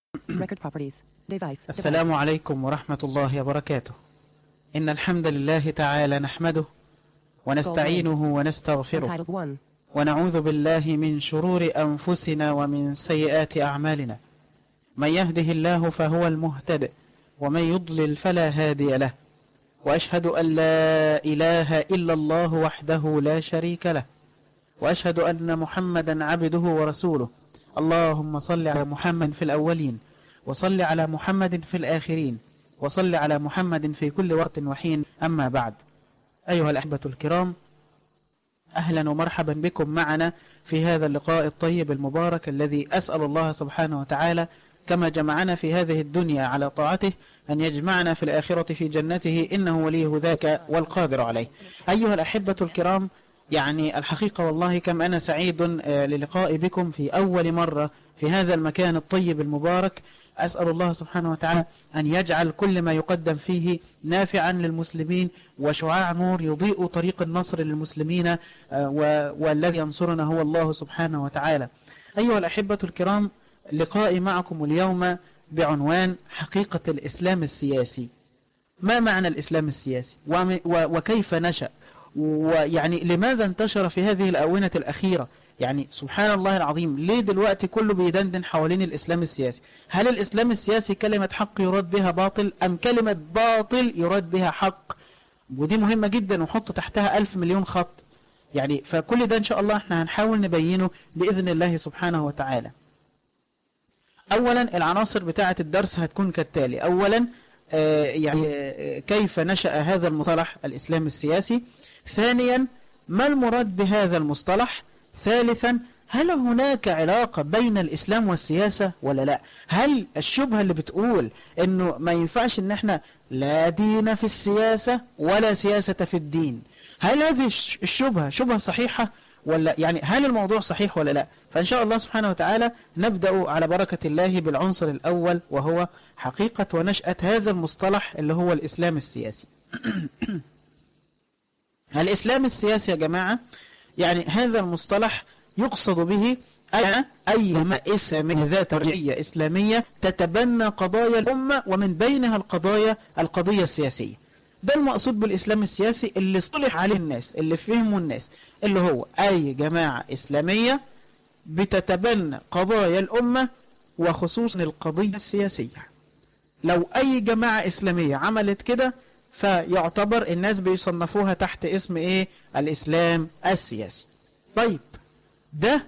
Record properties. Device. السلام عليكم ورحمة الله وبركاته إن الحمد لله تعالى نحمده ونستعينه device. ونستغفره Titled 1. ونعوذ بالله من شرور أنفسنا ومن سيئات أعمالنا من يهده الله فهو المهتد ومن يضلل فلا هادي له وأشهد أن لا إله إلا الله وحده لا شريك له وأشهد أن محمدا عبده ورسوله اللهم صل على محمد في الأولين وصل على محمد في الآخرين وصل على محمد في كل وقت وحين أما بعد أيها الأحبة الكرام أهلا ومرحبا بكم معنا في هذا اللقاء الطيب المبارك الذي أسأل الله سبحانه وتعالى كما جمعنا في هذه الدنيا على طاعته أن يجمعنا في الآخرة في جنته إنه وليه ذاك والقادر عليه أيها الأحبة الكرام يعني الحقيقة والله كم أنا سعيد آه، للقاء بكم في أول مرة في هذا المكان الطيب المبارك أسأل الله سبحانه وتعالى أن يجعل كل ما يقدم فيه نافعا للمسلمين وشعاع نور يضيء طريق النصر للمسلمين آه، و- والذي ينصرنا هو الله سبحانه وتعالى أيها الأحبة الكرام لقائي معكم اليوم بعنوان حقيقة الإسلام السياسي ما معنى الإسلام السياسي وم- و- وكيف نشأ ويعني لماذا انتشر في هذه الآونة الأخيرة يعني سبحان الله العظيم ليه دلوقتي كله بيدندن حوالين الإسلام السياسي هل الإسلام السياسي كلمة حق يراد بها باطل أم كلمة باطل يراد بها حق ودي مهمة جدا وحط تحتها ألف مليون خط يعني فكل ده إن شاء الله احنا هنحاول نبينه بإذن الله سبحانه وتعالى أولا العناصر بتاعة الدرس هتكون كالتالي أولا آه، يعني آه، كيف نشأ هذا المصطلح الإسلام السياسي ثانيا ما المراد بهذا المصطلح ثالثا هل هناك علاقة بين الإسلام والسياسة ولا لا هل الشبهة اللي بتقول انه ما ينفعش ان احنا لا دين في السياسة ولا سياسة في الدين هل هذه الش- الشبهة شبهة صحيحة ولا يعني هل الموضوع صحيح ولا لا فإن شاء الله سبحانه وتعالى نبدأ على بركة الله بالعنصر الأول وهو حقيقة ونشأة هذا المصطلح اللي هو الإسلام السياسي الإسلام السياسي يا جماعة يعني هذا المصطلح يقصد به أي أي مائسة من ذات رجعية إسلامية تتبنى قضايا الأمة ومن بينها القضايا القضية السياسية ده المقصود بالإسلام السياسي اللي صلح عليه الناس اللي فهموا الناس اللي هو أي جماعة إسلامية بتتبنى قضايا الأمة وخصوصا القضية السياسية لو أي جماعة إسلامية عملت كده فيعتبر الناس بيصنفوها تحت اسم إيه الإسلام السياسي طيب ده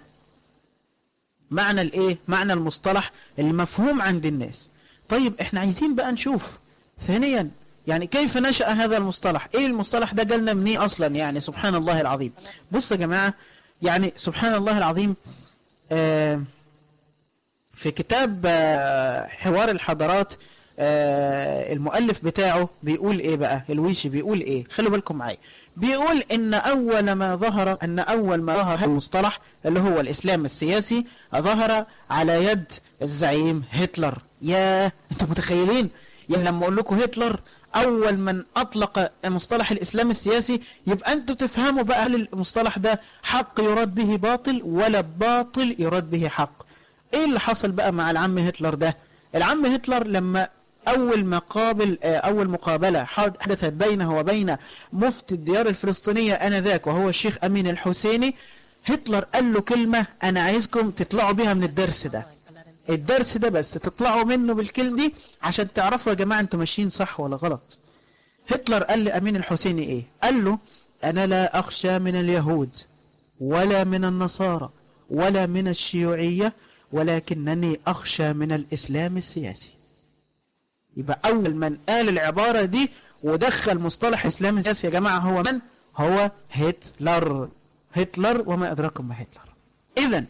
معنى الإيه معنى المصطلح المفهوم عند الناس طيب إحنا عايزين بقى نشوف ثانيا يعني كيف نشأ هذا المصطلح ايه المصطلح ده جالنا منين اصلا يعني سبحان الله العظيم بص يا جماعة يعني سبحان الله العظيم آه في كتاب آه، حوار الحضارات آه، المؤلف بتاعه بيقول ايه بقى الويشي بيقول ايه خلوا بالكم معايا بيقول ان اول ما ظهر ان اول ما ظهر هذا المصطلح اللي هو الاسلام السياسي ظهر على يد الزعيم هتلر يا انتوا متخيلين يعني لما اقول لكم هتلر اول من اطلق مصطلح الاسلام السياسي يبقى انتوا تفهموا بقى هل المصطلح ده حق يراد به باطل ولا باطل يراد به حق ايه اللي حصل بقى مع العم هتلر ده العم هتلر لما اول ما قابل آه، اول مقابله حد- حدثت بينه وبين مفتي الديار الفلسطينيه انذاك وهو الشيخ امين الحسيني هتلر قال له كلمه انا عايزكم تطلعوا بيها من الدرس ده الدرس ده بس تطلعوا منه بالكلمه دي عشان تعرفوا يا جماعه انتوا ماشيين صح ولا غلط هتلر قال لامين الحسيني ايه قال له انا لا اخشى من اليهود ولا من النصارى ولا من الشيوعية ولكنني أخشى من الإسلام السياسي يبقى أول من قال العبارة دي ودخل مصطلح إسلام سياسي يا جماعة هو من؟ هو هتلر هتلر وما أدراكم ما هتلر إذا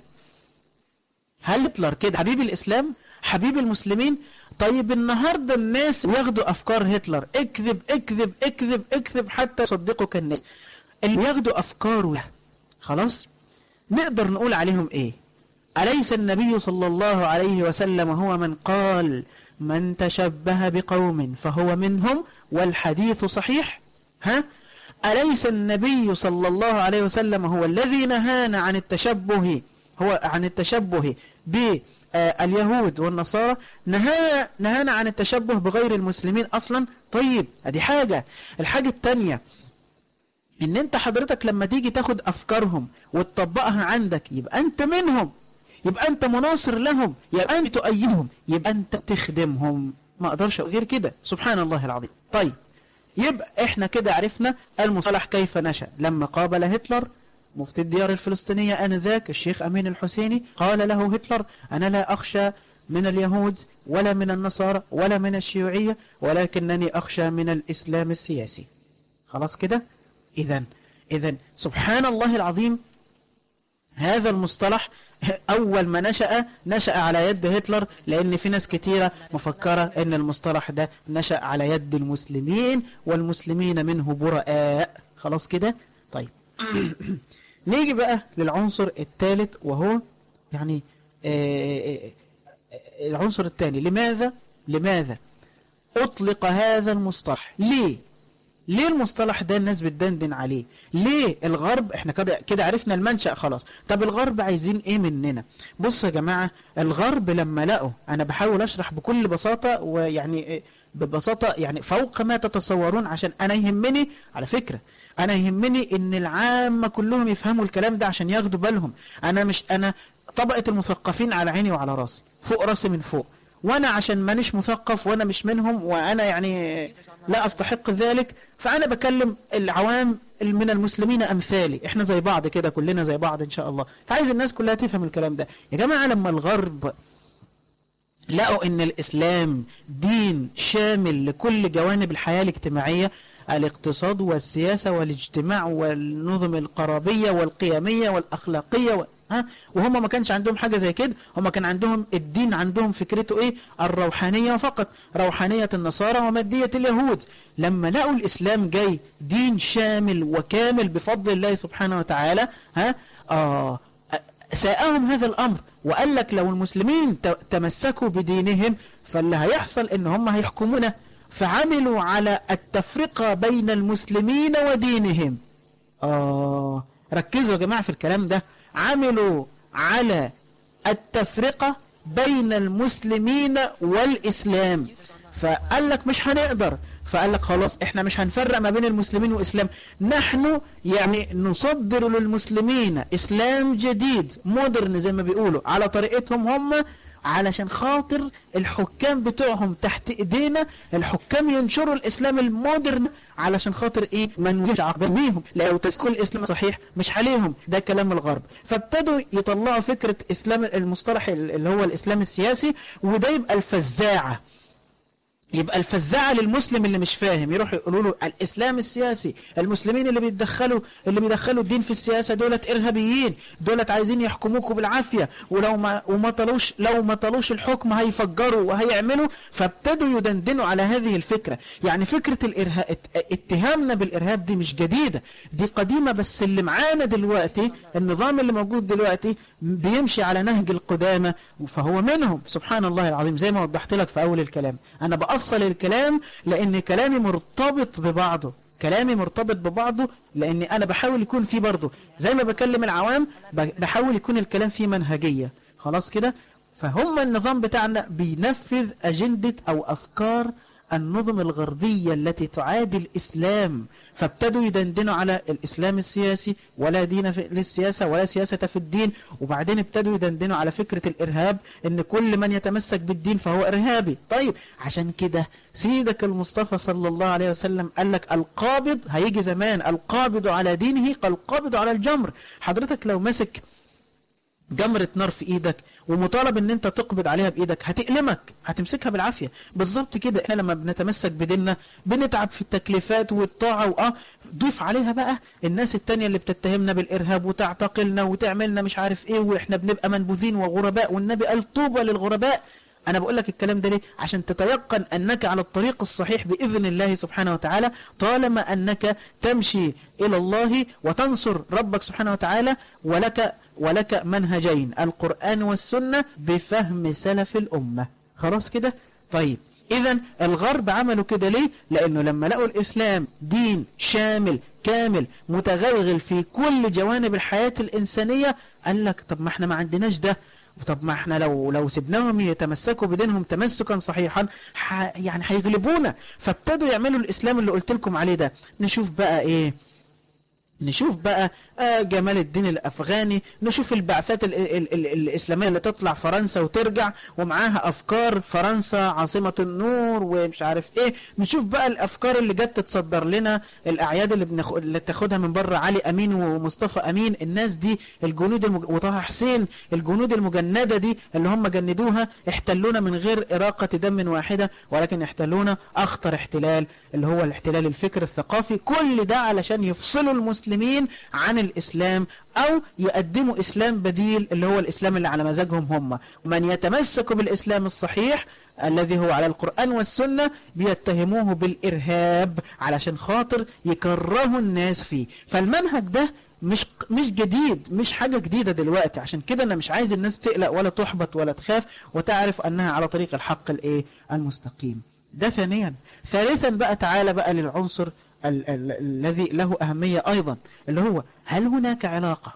هل هتلر كده حبيب الإسلام؟ حبيب المسلمين؟ طيب النهاردة الناس ياخدوا أفكار هتلر اكذب اكذب اكذب اكذب حتى يصدقك الناس اللي ياخدوا أفكاره ده خلاص؟ نقدر نقول عليهم ايه أليس النبي صلى الله عليه وسلم هو من قال من تشبه بقوم فهو منهم والحديث صحيح ها أليس النبي صلى الله عليه وسلم هو الذي نهانا عن التشبه هو عن التشبه آه اليهود والنصارى نهانا نهانا عن التشبه بغير المسلمين اصلا طيب ادي حاجه الحاجه الثانيه ان انت حضرتك لما تيجي تاخد افكارهم وتطبقها عندك يبقى انت منهم يبقى انت مناصر لهم يبقى انت تؤيدهم يبقى انت تخدمهم ما اقدرش غير كده سبحان الله العظيم طيب يبقى احنا كده عرفنا المصطلح كيف نشأ لما قابل هتلر مفتي الديار الفلسطينية آنذاك الشيخ أمين الحسيني قال له هتلر أنا لا أخشى من اليهود ولا من النصارى ولا من الشيوعية ولكنني أخشى من الإسلام السياسي خلاص كده إذا إذا سبحان الله العظيم هذا المصطلح أول ما نشأ نشأ على يد هتلر لأن في ناس كتيرة مفكرة أن المصطلح ده نشأ على يد المسلمين والمسلمين منه براء خلاص كده طيب نيجي بقى للعنصر الثالث وهو يعني آه العنصر الثاني لماذا لماذا أطلق هذا المصطلح ليه ليه المصطلح ده الناس بتدندن عليه ليه الغرب احنا كده كده عرفنا المنشأ خلاص طب الغرب عايزين ايه مننا بصوا يا جماعة الغرب لما لقوا انا بحاول اشرح بكل بساطة ويعني ببساطة يعني فوق ما تتصورون عشان انا يهمني على فكرة انا يهمني ان العامة كلهم يفهموا الكلام ده عشان ياخدوا بالهم انا مش انا طبقة المثقفين على عيني وعلى راسي فوق راسي من فوق وانا عشان مانيش مثقف وانا مش منهم وانا يعني لا استحق ذلك فانا بكلم العوام من المسلمين امثالي احنا زي بعض كده كلنا زي بعض ان شاء الله فعايز الناس كلها تفهم الكلام ده يا جماعة لما الغرب لقوا ان الاسلام دين شامل لكل جوانب الحياة الاجتماعية الاقتصاد والسياسة والاجتماع والنظم القرابية والقيمية والاخلاقية و... ها وهم ما كانش عندهم حاجة زي كده هم كان عندهم الدين عندهم فكرته ايه الروحانية فقط روحانية النصارى ومادية اليهود لما لقوا الاسلام جاي دين شامل وكامل بفضل الله سبحانه وتعالى ها آه ساءهم هذا الامر وقال لك لو المسلمين تمسكوا بدينهم فاللي هيحصل ان هم هيحكمونا فعملوا على التفرقة بين المسلمين ودينهم آه ركزوا يا جماعة في الكلام ده عملوا على التفرقة بين المسلمين والإسلام فقال لك مش هنقدر فقال لك خلاص احنا مش هنفرق ما بين المسلمين والإسلام نحن يعني نصدر للمسلمين إسلام جديد مودرن زي ما بيقولوا على طريقتهم هم علشان خاطر الحكام بتوعهم تحت ايدينا الحكام ينشروا الاسلام المودرن علشان خاطر ايه ما نجيش عقبات بيهم لو تذكر الاسلام صحيح مش عليهم ده كلام الغرب فابتدوا يطلعوا فكرة اسلام المصطلح اللي هو الاسلام السياسي وده يبقى الفزاعة يبقى الفزاعة للمسلم اللي مش فاهم يروح يقولوا له الإسلام السياسي المسلمين اللي بيتدخلوا اللي بيدخلوا الدين في السياسة دولت إرهابيين دولت عايزين يحكموكوا بالعافية ولو ما وما طلوش لو ما طلوش الحكم هيفجروا وهيعملوا فابتدوا يدندنوا على هذه الفكرة يعني فكرة الإرهاب اتهامنا بالإرهاب دي مش جديدة دي قديمة بس اللي معانا دلوقتي النظام اللي موجود دلوقتي بيمشي على نهج القدامى فهو منهم سبحان الله العظيم زي ما وضحت لك في أول الكلام أنا بقص أوصل الكلام لأن كلامي مرتبط ببعضه كلامي مرتبط ببعضه لأن أنا بحاول يكون فيه برضه زي ما بكلم العوام بحاول يكون الكلام فيه منهجية خلاص كده فهم النظام بتاعنا بينفذ أجندة أو أفكار النظم الغربية التي تعادي الإسلام فابتدوا يدندنوا على الإسلام السياسي ولا دين في للسياسة ولا سياسة في الدين وبعدين ابتدوا يدندنوا على فكرة الإرهاب إن كل من يتمسك بالدين فهو إرهابي طيب عشان كده سيدك المصطفى صلى الله عليه وسلم قال لك القابض هيجي زمان القابض على دينه كالقابض على الجمر حضرتك لو مسك جمرة نار في ايدك ومطالب ان انت تقبض عليها بايدك هتألمك هتمسكها بالعافية بالظبط كده احنا لما بنتمسك بديننا بنتعب في التكليفات والطاعة واه ضيف عليها بقى الناس التانية اللي بتتهمنا بالارهاب وتعتقلنا وتعملنا مش عارف ايه واحنا بنبقى منبوذين وغرباء والنبي قال طوبى للغرباء أنا بقول لك الكلام ده ليه عشان تتيقن أنك على الطريق الصحيح بإذن الله سبحانه وتعالى طالما أنك تمشي إلى الله وتنصر ربك سبحانه وتعالى ولك ولك منهجين القرآن والسنة بفهم سلف الأمة خلاص كده طيب إذا الغرب عملوا كده ليه لأنه لما لقوا الإسلام دين شامل كامل متغلغل في كل جوانب الحياة الإنسانية قال لك طب ما احنا ما عندناش ده طب ما احنا لو لو سيبناهم يتمسكوا بدينهم تمسكا صحيحا ح يعني هيغلبونا فابتدوا يعملوا الاسلام اللي قلت لكم عليه ده نشوف بقى ايه نشوف بقى آه جمال الدين الأفغاني نشوف البعثات ال ال ال الإسلامية اللي تطلع فرنسا وترجع ومعاها أفكار فرنسا عاصمة النور ومش عارف إيه نشوف بقى الأفكار اللي جت تتصدر لنا الأعياد اللي, بنخ... اللي تاخدها من بره علي أمين ومصطفى أمين الناس دي الجنود المج... وطه حسين الجنود المجندة دي اللي هم جندوها احتلونا من غير إراقة دم واحدة ولكن احتلونا أخطر احتلال اللي هو الاحتلال الفكر الثقافي كل ده علشان يفصلوا المسلمين المسلمين عن الإسلام أو يقدموا إسلام بديل اللي هو الإسلام اللي على مزاجهم هم ومن يتمسك بالإسلام الصحيح الذي هو على القرآن والسنة بيتهموه بالإرهاب علشان خاطر يكرهوا الناس فيه فالمنهج ده مش مش جديد مش حاجة جديدة دلوقتي عشان كده أنا مش عايز الناس تقلق ولا تحبط ولا تخاف وتعرف أنها على طريق الحق الإيه المستقيم ده ثانيا ثالثا بقى تعالى بقى للعنصر ال ال الذي له أهمية أيضا اللي هو هل هناك علاقة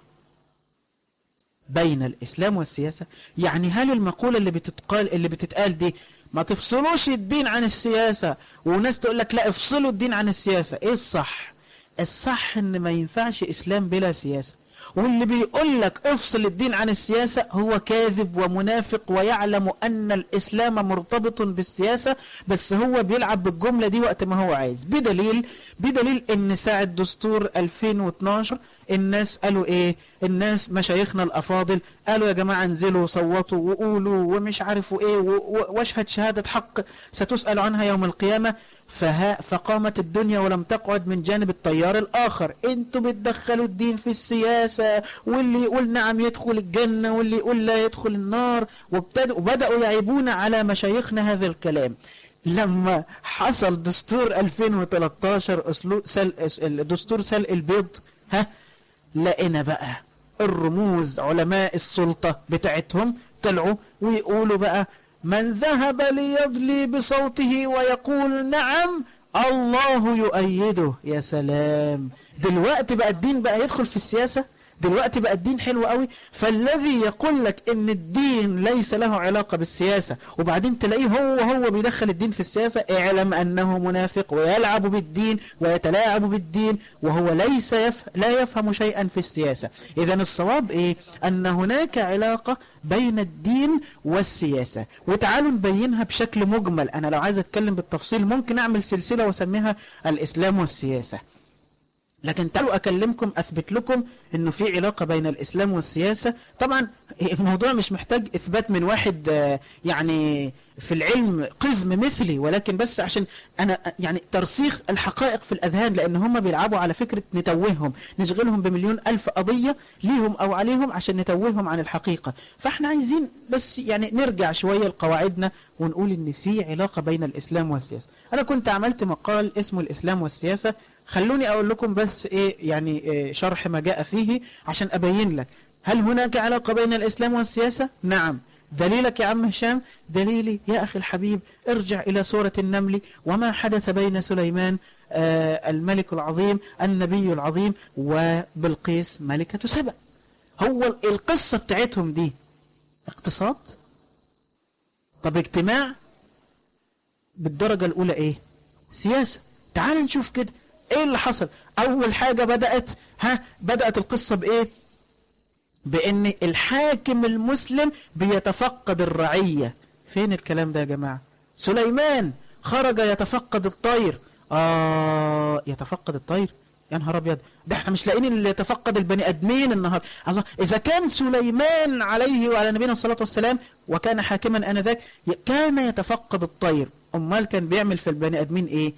بين الإسلام والسياسة يعني هل المقولة اللي بتتقال اللي بتتقال دي ما تفصلوش الدين عن السياسة وناس تقول لك لا افصلوا الدين عن السياسة ايه الصح الصح ان ما ينفعش اسلام بلا سياسة واللي بيقول لك افصل الدين عن السياسة هو كاذب ومنافق ويعلم أن الإسلام مرتبط بالسياسة بس هو بيلعب بالجملة دي وقت ما هو عايز بدليل بدليل ان ساعة دستور 2012 الناس قالوا ايه الناس مشايخنا الافاضل قالوا يا جماعة انزلوا صوتوا وقولوا ومش عارفوا ايه واشهد شهادة حق ستسأل عنها يوم القيامة فها فقامت الدنيا ولم تقعد من جانب التيار الآخر انتوا بتدخلوا الدين في السياسة واللي يقول نعم يدخل الجنة واللي يقول لا يدخل النار وابتدأوا وبدأوا يعيبون على مشايخنا هذا الكلام لما حصل دستور 2013 أسلو سل دستور سلق البيض ها لقينا بقى الرموز علماء السلطة بتاعتهم طلعوا ويقولوا بقى من ذهب ليضلي بصوته ويقول نعم الله يؤيده يا سلام دلوقتي بقى الدين بقى يدخل في السياسة دلوقتي بقى الدين حلو قوي فالذي يقول لك ان الدين ليس له علاقة بالسياسة وبعدين تلاقيه هو هو بيدخل الدين في السياسة اعلم انه منافق ويلعب بالدين ويتلاعب بالدين وهو ليس يف... لا يفهم شيئا في السياسة اذا الصواب ايه ان هناك علاقة بين الدين والسياسة وتعالوا نبينها بشكل مجمل انا لو عايز اتكلم بالتفصيل ممكن اعمل سلسلة واسميها الاسلام والسياسة لكن تعالوا أكلمكم أثبت لكم أنه في علاقة بين الإسلام والسياسة طبعا الموضوع مش محتاج إثبات من واحد يعني في العلم قزم مثلي ولكن بس عشان أنا يعني ترسيخ الحقائق في الأذهان لأن هم بيلعبوا على فكرة نتوههم نشغلهم بمليون ألف قضية ليهم أو عليهم عشان نتوههم عن الحقيقة فإحنا عايزين بس يعني نرجع شوية لقواعدنا ونقول إن في علاقة بين الإسلام والسياسة أنا كنت عملت مقال اسمه الإسلام والسياسة خلوني أقول لكم بس إيه يعني إيه شرح ما جاء فيه عشان أبين لك هل هناك علاقة بين الإسلام والسياسة؟ نعم دليلك يا عم هشام دليلي يا أخي الحبيب ارجع إلى سورة النمل وما حدث بين سليمان آه الملك العظيم النبي العظيم وبلقيس ملكة سبأ هو القصة بتاعتهم دي اقتصاد طب اجتماع بالدرجة الأولى ايه سياسة تعال نشوف كده ايه اللي حصل اول حاجة بدأت ها بدأت القصة بايه بان الحاكم المسلم بيتفقد الرعية فين الكلام ده يا جماعة سليمان خرج يتفقد الطير آه يتفقد الطير يا نهار ابيض ده احنا مش لاقيين اللي يتفقد البني ادمين النهار الله اذا كان سليمان عليه وعلى نبينا الصلاه والسلام وكان حاكما انذاك كان يتفقد الطير امال كان بيعمل في البني ادمين ايه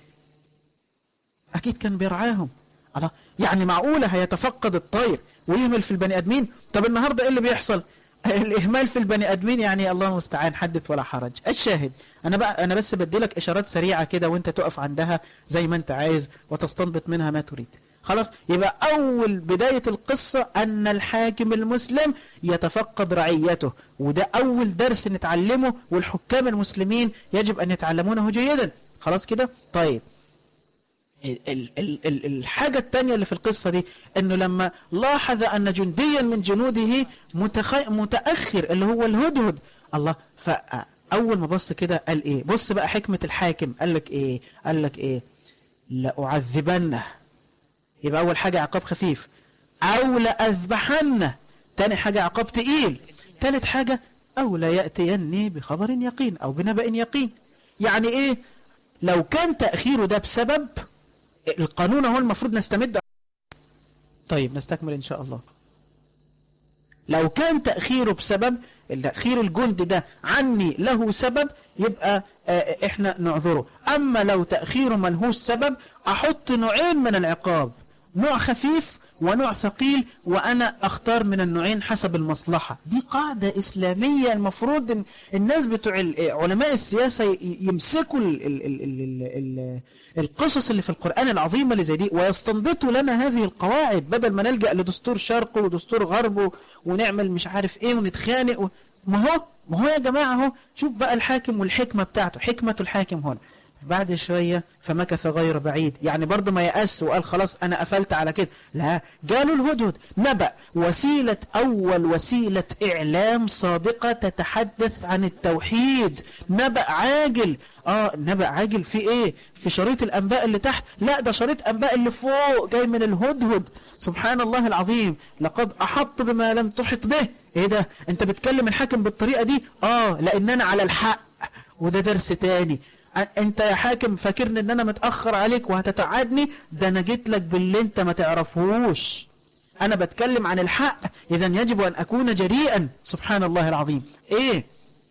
اكيد كان بيرعاهم الله يعني معقوله هيتفقد الطير ويهمل في البني ادمين طب النهارده ايه اللي بيحصل الاهمال في البني ادمين يعني الله المستعان حدث ولا حرج الشاهد انا بقى انا بس بدي لك اشارات سريعه كده وانت تقف عندها زي ما انت عايز وتستنبط منها ما تريد خلاص يبقى اول بدايه القصه ان الحاكم المسلم يتفقد رعيته وده اول درس نتعلمه والحكام المسلمين يجب ان يتعلمونه جيدا خلاص كده طيب ال ال ال الحاجة التانية اللي في القصة دي انه لما لاحظ ان جنديا من جنوده متخ... متأخر اللي هو الهدهد الله فأول ما بص كده قال ايه بص بقى حكمة الحاكم قال لك ايه قال لك ايه لأعذبنه يبقى أول حاجة عقاب خفيف أو لأذبحنه تاني حاجة عقاب تقيل تالت حاجة أو لا يأتيني بخبر يقين أو بنبأ يقين يعني إيه لو كان تأخيره ده بسبب القانون هو المفروض نستمد طيب نستكمل إن شاء الله لو كان تأخيره بسبب تأخير الجند ده عني له سبب يبقى احنا نعذره أما لو تأخيره ملهوش سبب أحط نوعين من العقاب نوع خفيف ونوع ثقيل وأنا أختار من النوعين حسب المصلحة دي قاعدة إسلامية المفروض إن الناس بتوع علماء السياسة يمسكوا ال ال ال ال ال القصص اللي في القرآن العظيمة اللي زي دي ويستنبطوا لنا هذه القواعد بدل ما نلجأ لدستور شرق ودستور غرب ونعمل مش عارف إيه ونتخانق و... ما هو ما هو يا جماعة اهو شوف بقى الحاكم والحكمة بتاعته حكمة الحاكم هنا بعد شوية فمكث غير بعيد يعني برضه ما يأس وقال خلاص أنا قفلت على كده لا جاله الهدهد نبأ وسيلة أول وسيلة إعلام صادقة تتحدث عن التوحيد نبأ عاجل آه نبأ عاجل في إيه في شريط الأنباء اللي تحت لا ده شريط أنباء اللي فوق جاي من الهدهد سبحان الله العظيم لقد أحط بما لم تحط به إيه ده أنت بتكلم الحاكم بالطريقة دي آه لأن أنا على الحق وده درس تاني انت يا حاكم فاكرني ان انا متأخر عليك وهتتعادني ده انا جيت لك باللي انت ما تعرفهوش انا بتكلم عن الحق اذا يجب ان اكون جريئا سبحان الله العظيم ايه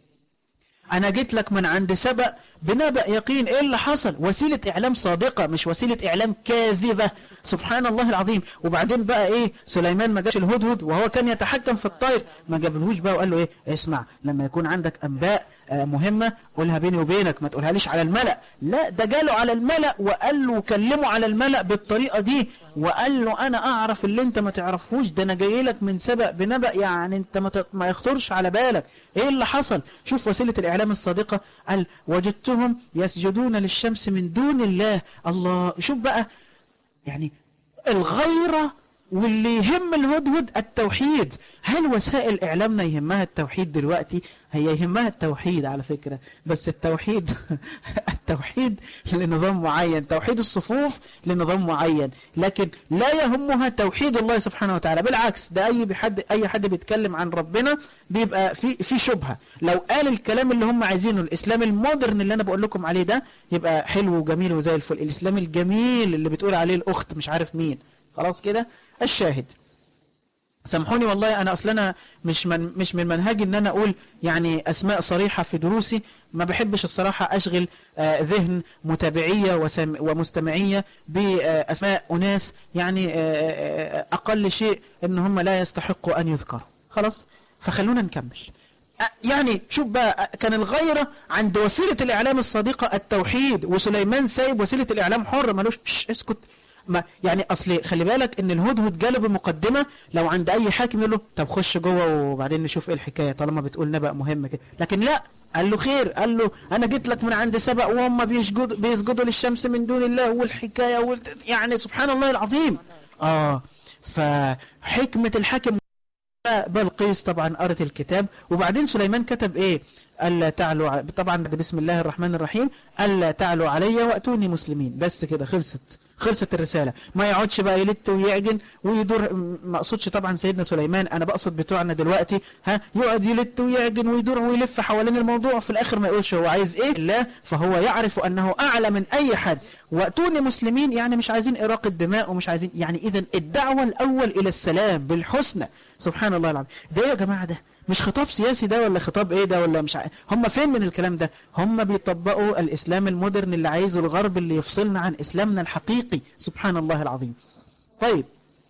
انا جيت لك من عند سبأ بنبأ يقين ايه اللي حصل وسيلة اعلام صادقة مش وسيلة اعلام كاذبة سبحان الله العظيم وبعدين بقى ايه سليمان ما جابش الهدهد وهو كان يتحكم في الطير ما جابلهوش بقى وقال له ايه اسمع لما يكون عندك انباء آه مهمة قولها بيني وبينك ما تقولها ليش على الملأ لا ده جاله على الملأ وقال له كلمه على الملأ بالطريقة دي وقال له انا اعرف اللي انت ما تعرفوش ده انا جاي لك من سبأ بنبأ يعني انت ما, ما يخطرش على بالك ايه اللي حصل شوف وسيلة الاعلام الصادقة قال وجدت وجدتهم يسجدون للشمس من دون الله الله شوف بقى يعني الغيرة واللي يهم الهدهد التوحيد هل وسائل إعلامنا يهمها التوحيد دلوقتي هي يهمها التوحيد على فكرة بس التوحيد التوحيد لنظام معين توحيد الصفوف لنظام معين لكن لا يهمها توحيد الله سبحانه وتعالى بالعكس ده أي حد أي حد بيتكلم عن ربنا بيبقى في في شبهة لو قال الكلام اللي هم عايزينه الإسلام المودرن اللي أنا بقول لكم عليه ده يبقى حلو وجميل وزي الفل الإسلام الجميل اللي بتقول عليه الأخت مش عارف مين خلاص كده الشاهد سامحوني والله انا اصلا مش من مش من منهجي ان انا اقول يعني اسماء صريحه في دروسي ما بحبش الصراحه اشغل آه ذهن متابعيه ومستمعيه باسماء اناس يعني آه اقل شيء ان هم لا يستحقوا ان يذكروا خلاص فخلونا نكمل يعني شوف بقى كان الغيرة عند وسيلة الإعلام الصادقة التوحيد وسليمان سايب وسيلة الإعلام حر ملوش اسكت ما يعني اصل خلي بالك ان الهدهد جاله بمقدمه لو عند اي حاكم يقول له طب خش جوه وبعدين نشوف ايه الحكايه طالما بتقول نبأ مهم كده لكن لا قال له خير قال له انا جيت لك من عند سبأ وهم بيسجدوا بيسجدوا للشمس من دون الله والحكايه وال... يعني سبحان الله العظيم اه فحكمه الحاكم بلقيس طبعا قرت الكتاب وبعدين سليمان كتب ايه ألا تعلوا طبعا ده بسم الله الرحمن الرحيم ألا تعلوا علي وأتوني مسلمين بس كده خلصت خلصت الرسالة ما يقعدش بقى يلت ويعجن ويدور ما أقصدش طبعا سيدنا سليمان أنا بقصد بتوعنا دلوقتي ها يقعد يلت ويعجن ويدور ويلف حوالين الموضوع وفي الآخر ما يقولش هو عايز إيه لا فهو يعرف أنه أعلى من أي حد وأتوني مسلمين يعني مش عايزين إراقة دماء ومش عايزين يعني إذا الدعوة الأول إلى السلام بالحسنى سبحان الله العظيم ده يا جماعة ده مش خطاب سياسي ده ولا خطاب ايه ده ولا مش ع... هم فين من الكلام ده هم بيطبقوا الاسلام المودرن اللي عايزه الغرب اللي يفصلنا عن اسلامنا الحقيقي سبحان الله العظيم طيب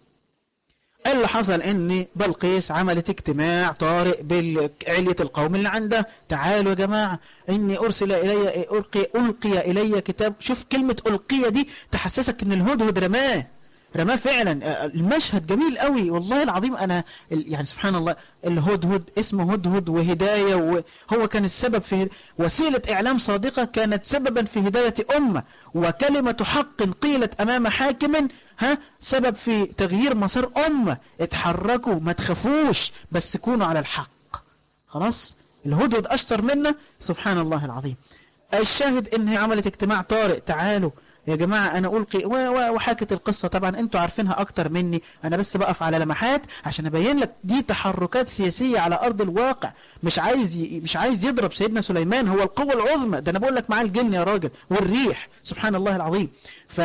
اللي حصل ان بلقيس عملت اجتماع طارئ بعلية القوم اللي عنده تعالوا يا جماعة اني ارسل الي القي القي الي كتاب شوف كلمة القي دي تحسسك ان الهدهد رماه رماه فعلا آه، المشهد جميل قوي والله العظيم انا ال- يعني سبحان الله الهدهد اسمه هدهد وهدايه وهو كان السبب في هد- وسيله اعلام صادقه كانت سببا في هدايه امه وكلمه حق قيلت امام حاكم ها سبب في تغيير مسار امه اتحركوا ما تخافوش بس كونوا على الحق خلاص الهدهد اشطر منا سبحان الله العظيم الشاهد ان هي عملت اجتماع طارئ تعالوا يا جماعة أنا ألقي و- و- وحكت القصة طبعا أنتوا عارفينها أكتر مني أنا بس بقف على لمحات عشان أبين لك دي تحركات سياسية على أرض الواقع مش عايز ي... مش عايز يضرب سيدنا سليمان هو القوة العظمى ده أنا بقول لك معاه الجن يا راجل والريح سبحان الله العظيم ف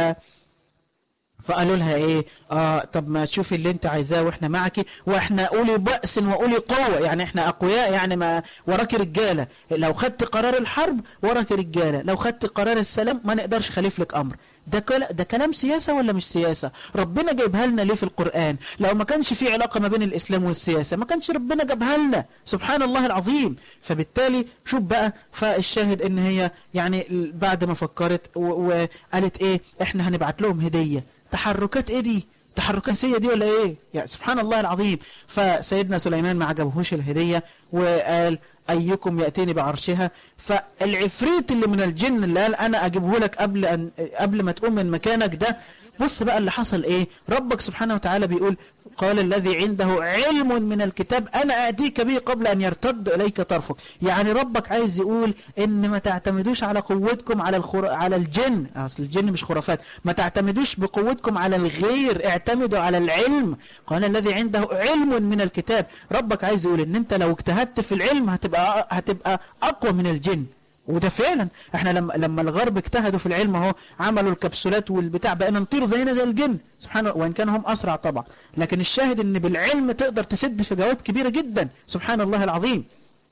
فقالوا لها ايه اه طب ما تشوفي اللي انت عايزاه واحنا معك واحنا اولي بأس واولي قوة يعني احنا اقوياء يعني ما وراك رجالة لو خدت قرار الحرب وراك رجالة لو خدت قرار السلام ما نقدرش خليف لك امر ده كل... ده كلام سياسة ولا مش سياسة ربنا جايبها لنا ليه في القرآن لو ما كانش في علاقة ما بين الاسلام والسياسة ما كانش ربنا جابها لنا سبحان الله العظيم فبالتالي شوف بقى فالشاهد ان هي يعني بعد ما فكرت و... وقالت ايه احنا هنبعت لهم هدية تحركات ايه دي تحركات سيئة دي ولا ايه يعني سبحان الله العظيم فسيدنا سليمان ما عجبهوش الهدية وقال ايكم يأتيني بعرشها فالعفريت اللي من الجن اللي قال انا اجيبه لك قبل ان قبل ما تقوم من مكانك ده بص بقى اللي حصل ايه ربك سبحانه وتعالى بيقول قال الذي عنده علم من الكتاب انا اتيك به قبل ان يرتد اليك طرفك يعني ربك عايز يقول ان ما تعتمدوش على قوتكم على الخر... على الجن اصل الجن مش خرافات ما تعتمدوش بقوتكم على الغير اعتمدوا على العلم قال الذي عنده علم من الكتاب ربك عايز يقول ان انت لو اجتهدت في العلم هتبقى هتبقى اقوى من الجن وده فعلا احنا لما لما الغرب اجتهدوا في العلم اهو عملوا الكبسولات والبتاع بقينا نطير زينا زي الجن سبحان الله وان كان هم اسرع طبعا لكن الشاهد ان بالعلم تقدر تسد فجوات كبيره جدا سبحان الله العظيم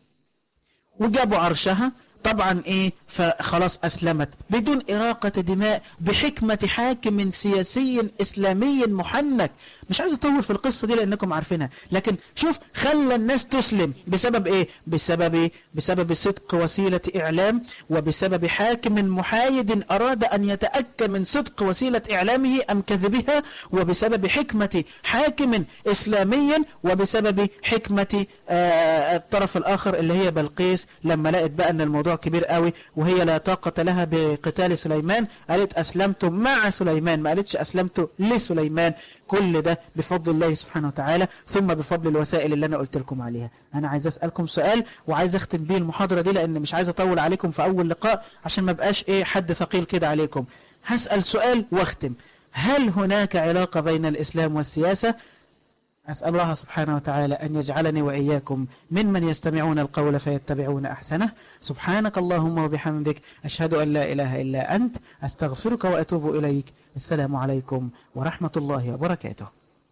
وجابوا عرشها طبعا ايه فخلاص اسلمت بدون اراقة دماء بحكمة حاكم سياسي اسلامي محنك مش عايز اطول في القصة دي لانكم عارفينها لكن شوف خلى الناس تسلم بسبب ايه بسبب ايه بسبب صدق وسيلة اعلام وبسبب حاكم محايد اراد ان يتأكد من صدق وسيلة اعلامه ام كذبها وبسبب حكمة حاكم اسلامي وبسبب حكمة آه الطرف الاخر اللي هي بلقيس لما لقت بقى ان الموضوع كبير قوي وهي لا طاقة لها بقتال سليمان قالت أسلمت مع سليمان ما قالتش أسلمت لسليمان كل ده بفضل الله سبحانه وتعالى ثم بفضل الوسائل اللي أنا قلت لكم عليها أنا عايز أسألكم سؤال وعايز أختم بيه المحاضرة دي لأن مش عايز أطول عليكم في أول لقاء عشان ما بقاش إيه حد ثقيل كده عليكم هسأل سؤال واختم هل هناك علاقة بين الإسلام والسياسة أسأل الله سبحانه وتعالى أن يجعلني وإياكم ممن يستمعون القول فيتبعون أحسنه سبحانك اللهم وبحمدك أشهد أن لا إله إلا أنت أستغفرك وأتوب إليك السلام عليكم ورحمة الله وبركاته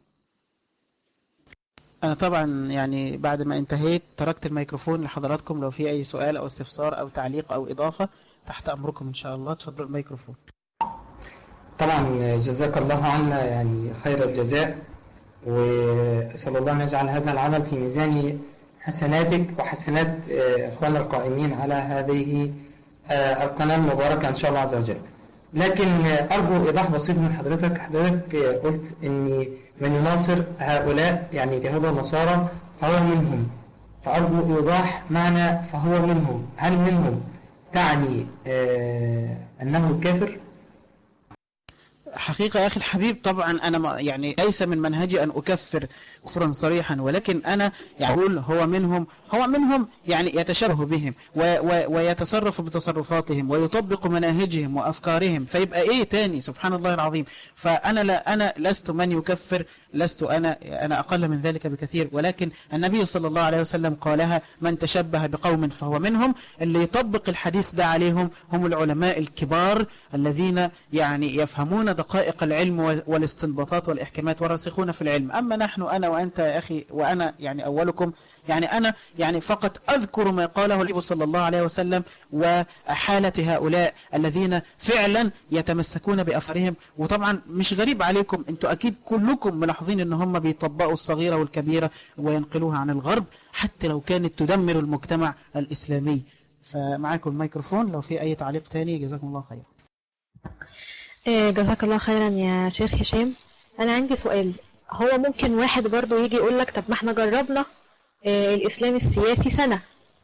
أنا طبعا يعني بعد ما انتهيت تركت الميكروفون لحضراتكم لو في أي سؤال أو استفسار أو تعليق أو إضافة تحت أمركم إن شاء الله تفضلوا الميكروفون طبعا جزاك الله عنا يعني خير الجزاء وأسأل الله أن يجعل هذا العمل في ميزان حسناتك وحسنات إخواننا القائمين على هذه القناة المباركة إن شاء الله عز وجل لكن أرجو إيضاح بسيط من حضرتك حضرتك قلت أن من يناصر هؤلاء يعني اليهود والنصارى فهو منهم فأرجو إيضاح معنى فهو منهم هل منهم تعني أنه كافر؟ حقيقة يا أخي الحبيب طبعا أنا ما يعني ليس من منهجي أن أكفر كفرا صريحا ولكن أنا يعني أقول هو منهم هو منهم يعني يتشبه بهم و و ويتصرف بتصرفاتهم ويطبق مناهجهم وأفكارهم فيبقى إيه تاني سبحان الله العظيم فأنا لا أنا لست من يكفر لست أنا أنا أقل من ذلك بكثير ولكن النبي صلى الله عليه وسلم قالها من تشبه بقوم فهو منهم اللي يطبق الحديث ده عليهم هم العلماء الكبار الذين يعني يفهمون دقائق العلم والاستنباطات والإحكامات والراسخون في العلم أما نحن أنا وأنت يا أخي وأنا يعني أولكم يعني أنا يعني فقط أذكر ما قاله النبي صلى الله عليه وسلم وحالة هؤلاء الذين فعلا يتمسكون بأفرهم وطبعا مش غريب عليكم أنتوا أكيد كلكم ملاحظين أن هم بيطبقوا الصغيرة والكبيرة وينقلوها عن الغرب حتى لو كانت تدمر المجتمع الإسلامي فمعاكم الميكروفون لو في أي تعليق تاني جزاكم الله خير جزاك الله خيرا يا شيخ هشام انا عندي سؤال هو ممكن واحد برضو يجي يقول لك طب ما احنا جربنا آه، الاسلام السياسي سنة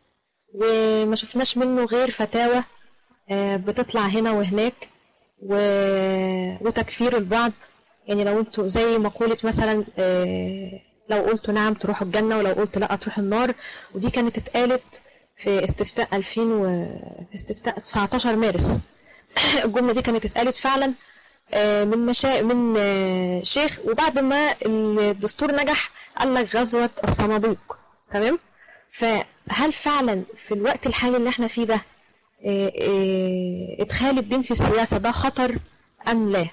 وما شفناش منه غير فتاوى آه، بتطلع هنا وهناك و... وتكفير البعض يعني لو انتوا زي مقولة مثلا آه، لو قلتوا نعم تروحوا الجنة ولو قلت لا تروحوا النار ودي كانت اتقالت في استفتاء 2000 و... في استفتاء 19 مارس الجملة دي كانت اتقالت فعلا آه، من مشا... من آه، شيخ وبعد ما الدستور نجح قال لك غزوة الصناديق تمام فهل فعلا في الوقت الحالي اللي احنا فيه ده آه، آه، ادخال الدين في السياسة ده خطر ام لا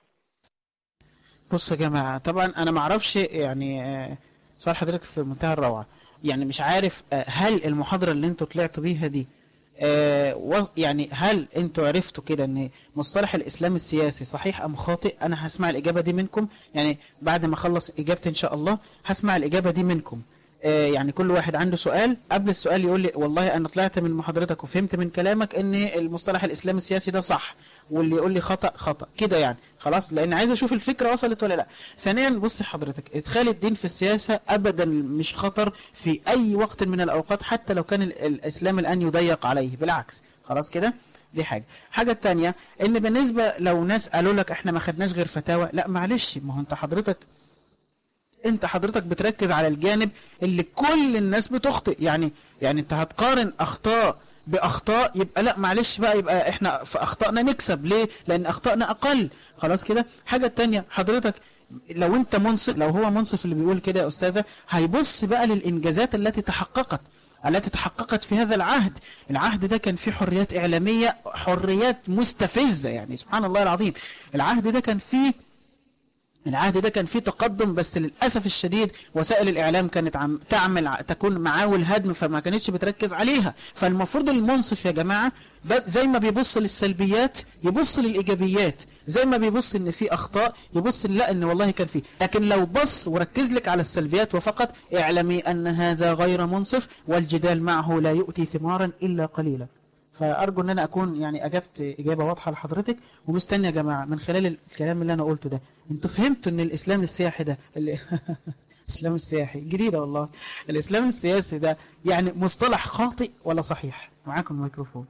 بص يا جماعة طبعا أنا ما أعرفش يعني آه، سؤال حضرتك في منتهى الروعة يعني مش عارف آه، هل المحاضرة اللي انتوا طلعتوا بيها دي آه، و- يعني هل انتوا عرفتوا كده ان مصطلح الإسلام السياسي صحيح أم خاطئ أنا هسمع الإجابة دي منكم يعني بعد ما أخلص إجابتي إن شاء الله هسمع الإجابة دي منكم آه، يعني كل واحد عنده سؤال قبل السؤال يقول لي والله انا طلعت من محاضرتك وفهمت من كلامك ان المصطلح الاسلامي السياسي ده صح واللي يقول لي خطا خطا كده يعني خلاص لان عايز اشوف الفكره وصلت ولا لا ثانيا بص حضرتك ادخال الدين في السياسه ابدا مش خطر في اي وقت من الاوقات حتى لو كان ال- الاسلام الان يضيق عليه بالعكس خلاص كده دي حاجه حاجه الثانيه ان بالنسبه لو ناس قالوا لك احنا ما خدناش غير فتاوى لا معلش ما هو انت حضرتك انت حضرتك بتركز على الجانب اللي كل الناس بتخطئ يعني يعني انت هتقارن اخطاء باخطاء يبقى لا معلش بقى يبقى احنا في اخطائنا نكسب ليه لان اخطائنا اقل خلاص كده حاجه تانية حضرتك لو انت منصف لو هو منصف اللي بيقول كده يا استاذه هيبص بقى للانجازات التي تحققت التي تحققت في هذا العهد العهد ده كان فيه حريات اعلاميه حريات مستفزه يعني سبحان الله العظيم العهد ده كان فيه العهد ده كان فيه تقدم بس للأسف الشديد وسائل الإعلام كانت عم تعمل ع- تكون معاول هدم فما كانتش بتركز عليها فالمفروض المنصف يا جماعة ب- زي ما بيبص للسلبيات يبص للإيجابيات زي ما بيبص إن في أخطاء يبص إن لا إن والله كان فيه لكن لو بص وركز لك على السلبيات وفقط اعلمي أن هذا غير منصف والجدال معه لا يؤتي ثمارا إلا قليلا فأرجو أن أنا أكون يعني أجبت إجابة واضحة لحضرتك ومستني يا جماعة من خلال الكلام اللي أنا قلته ده أنتوا فهمتوا أن الإسلام السياحي ده ال- الإسلام السياحي جديدة والله الإسلام السياسي ده يعني مصطلح خاطئ ولا صحيح معاكم الميكروفون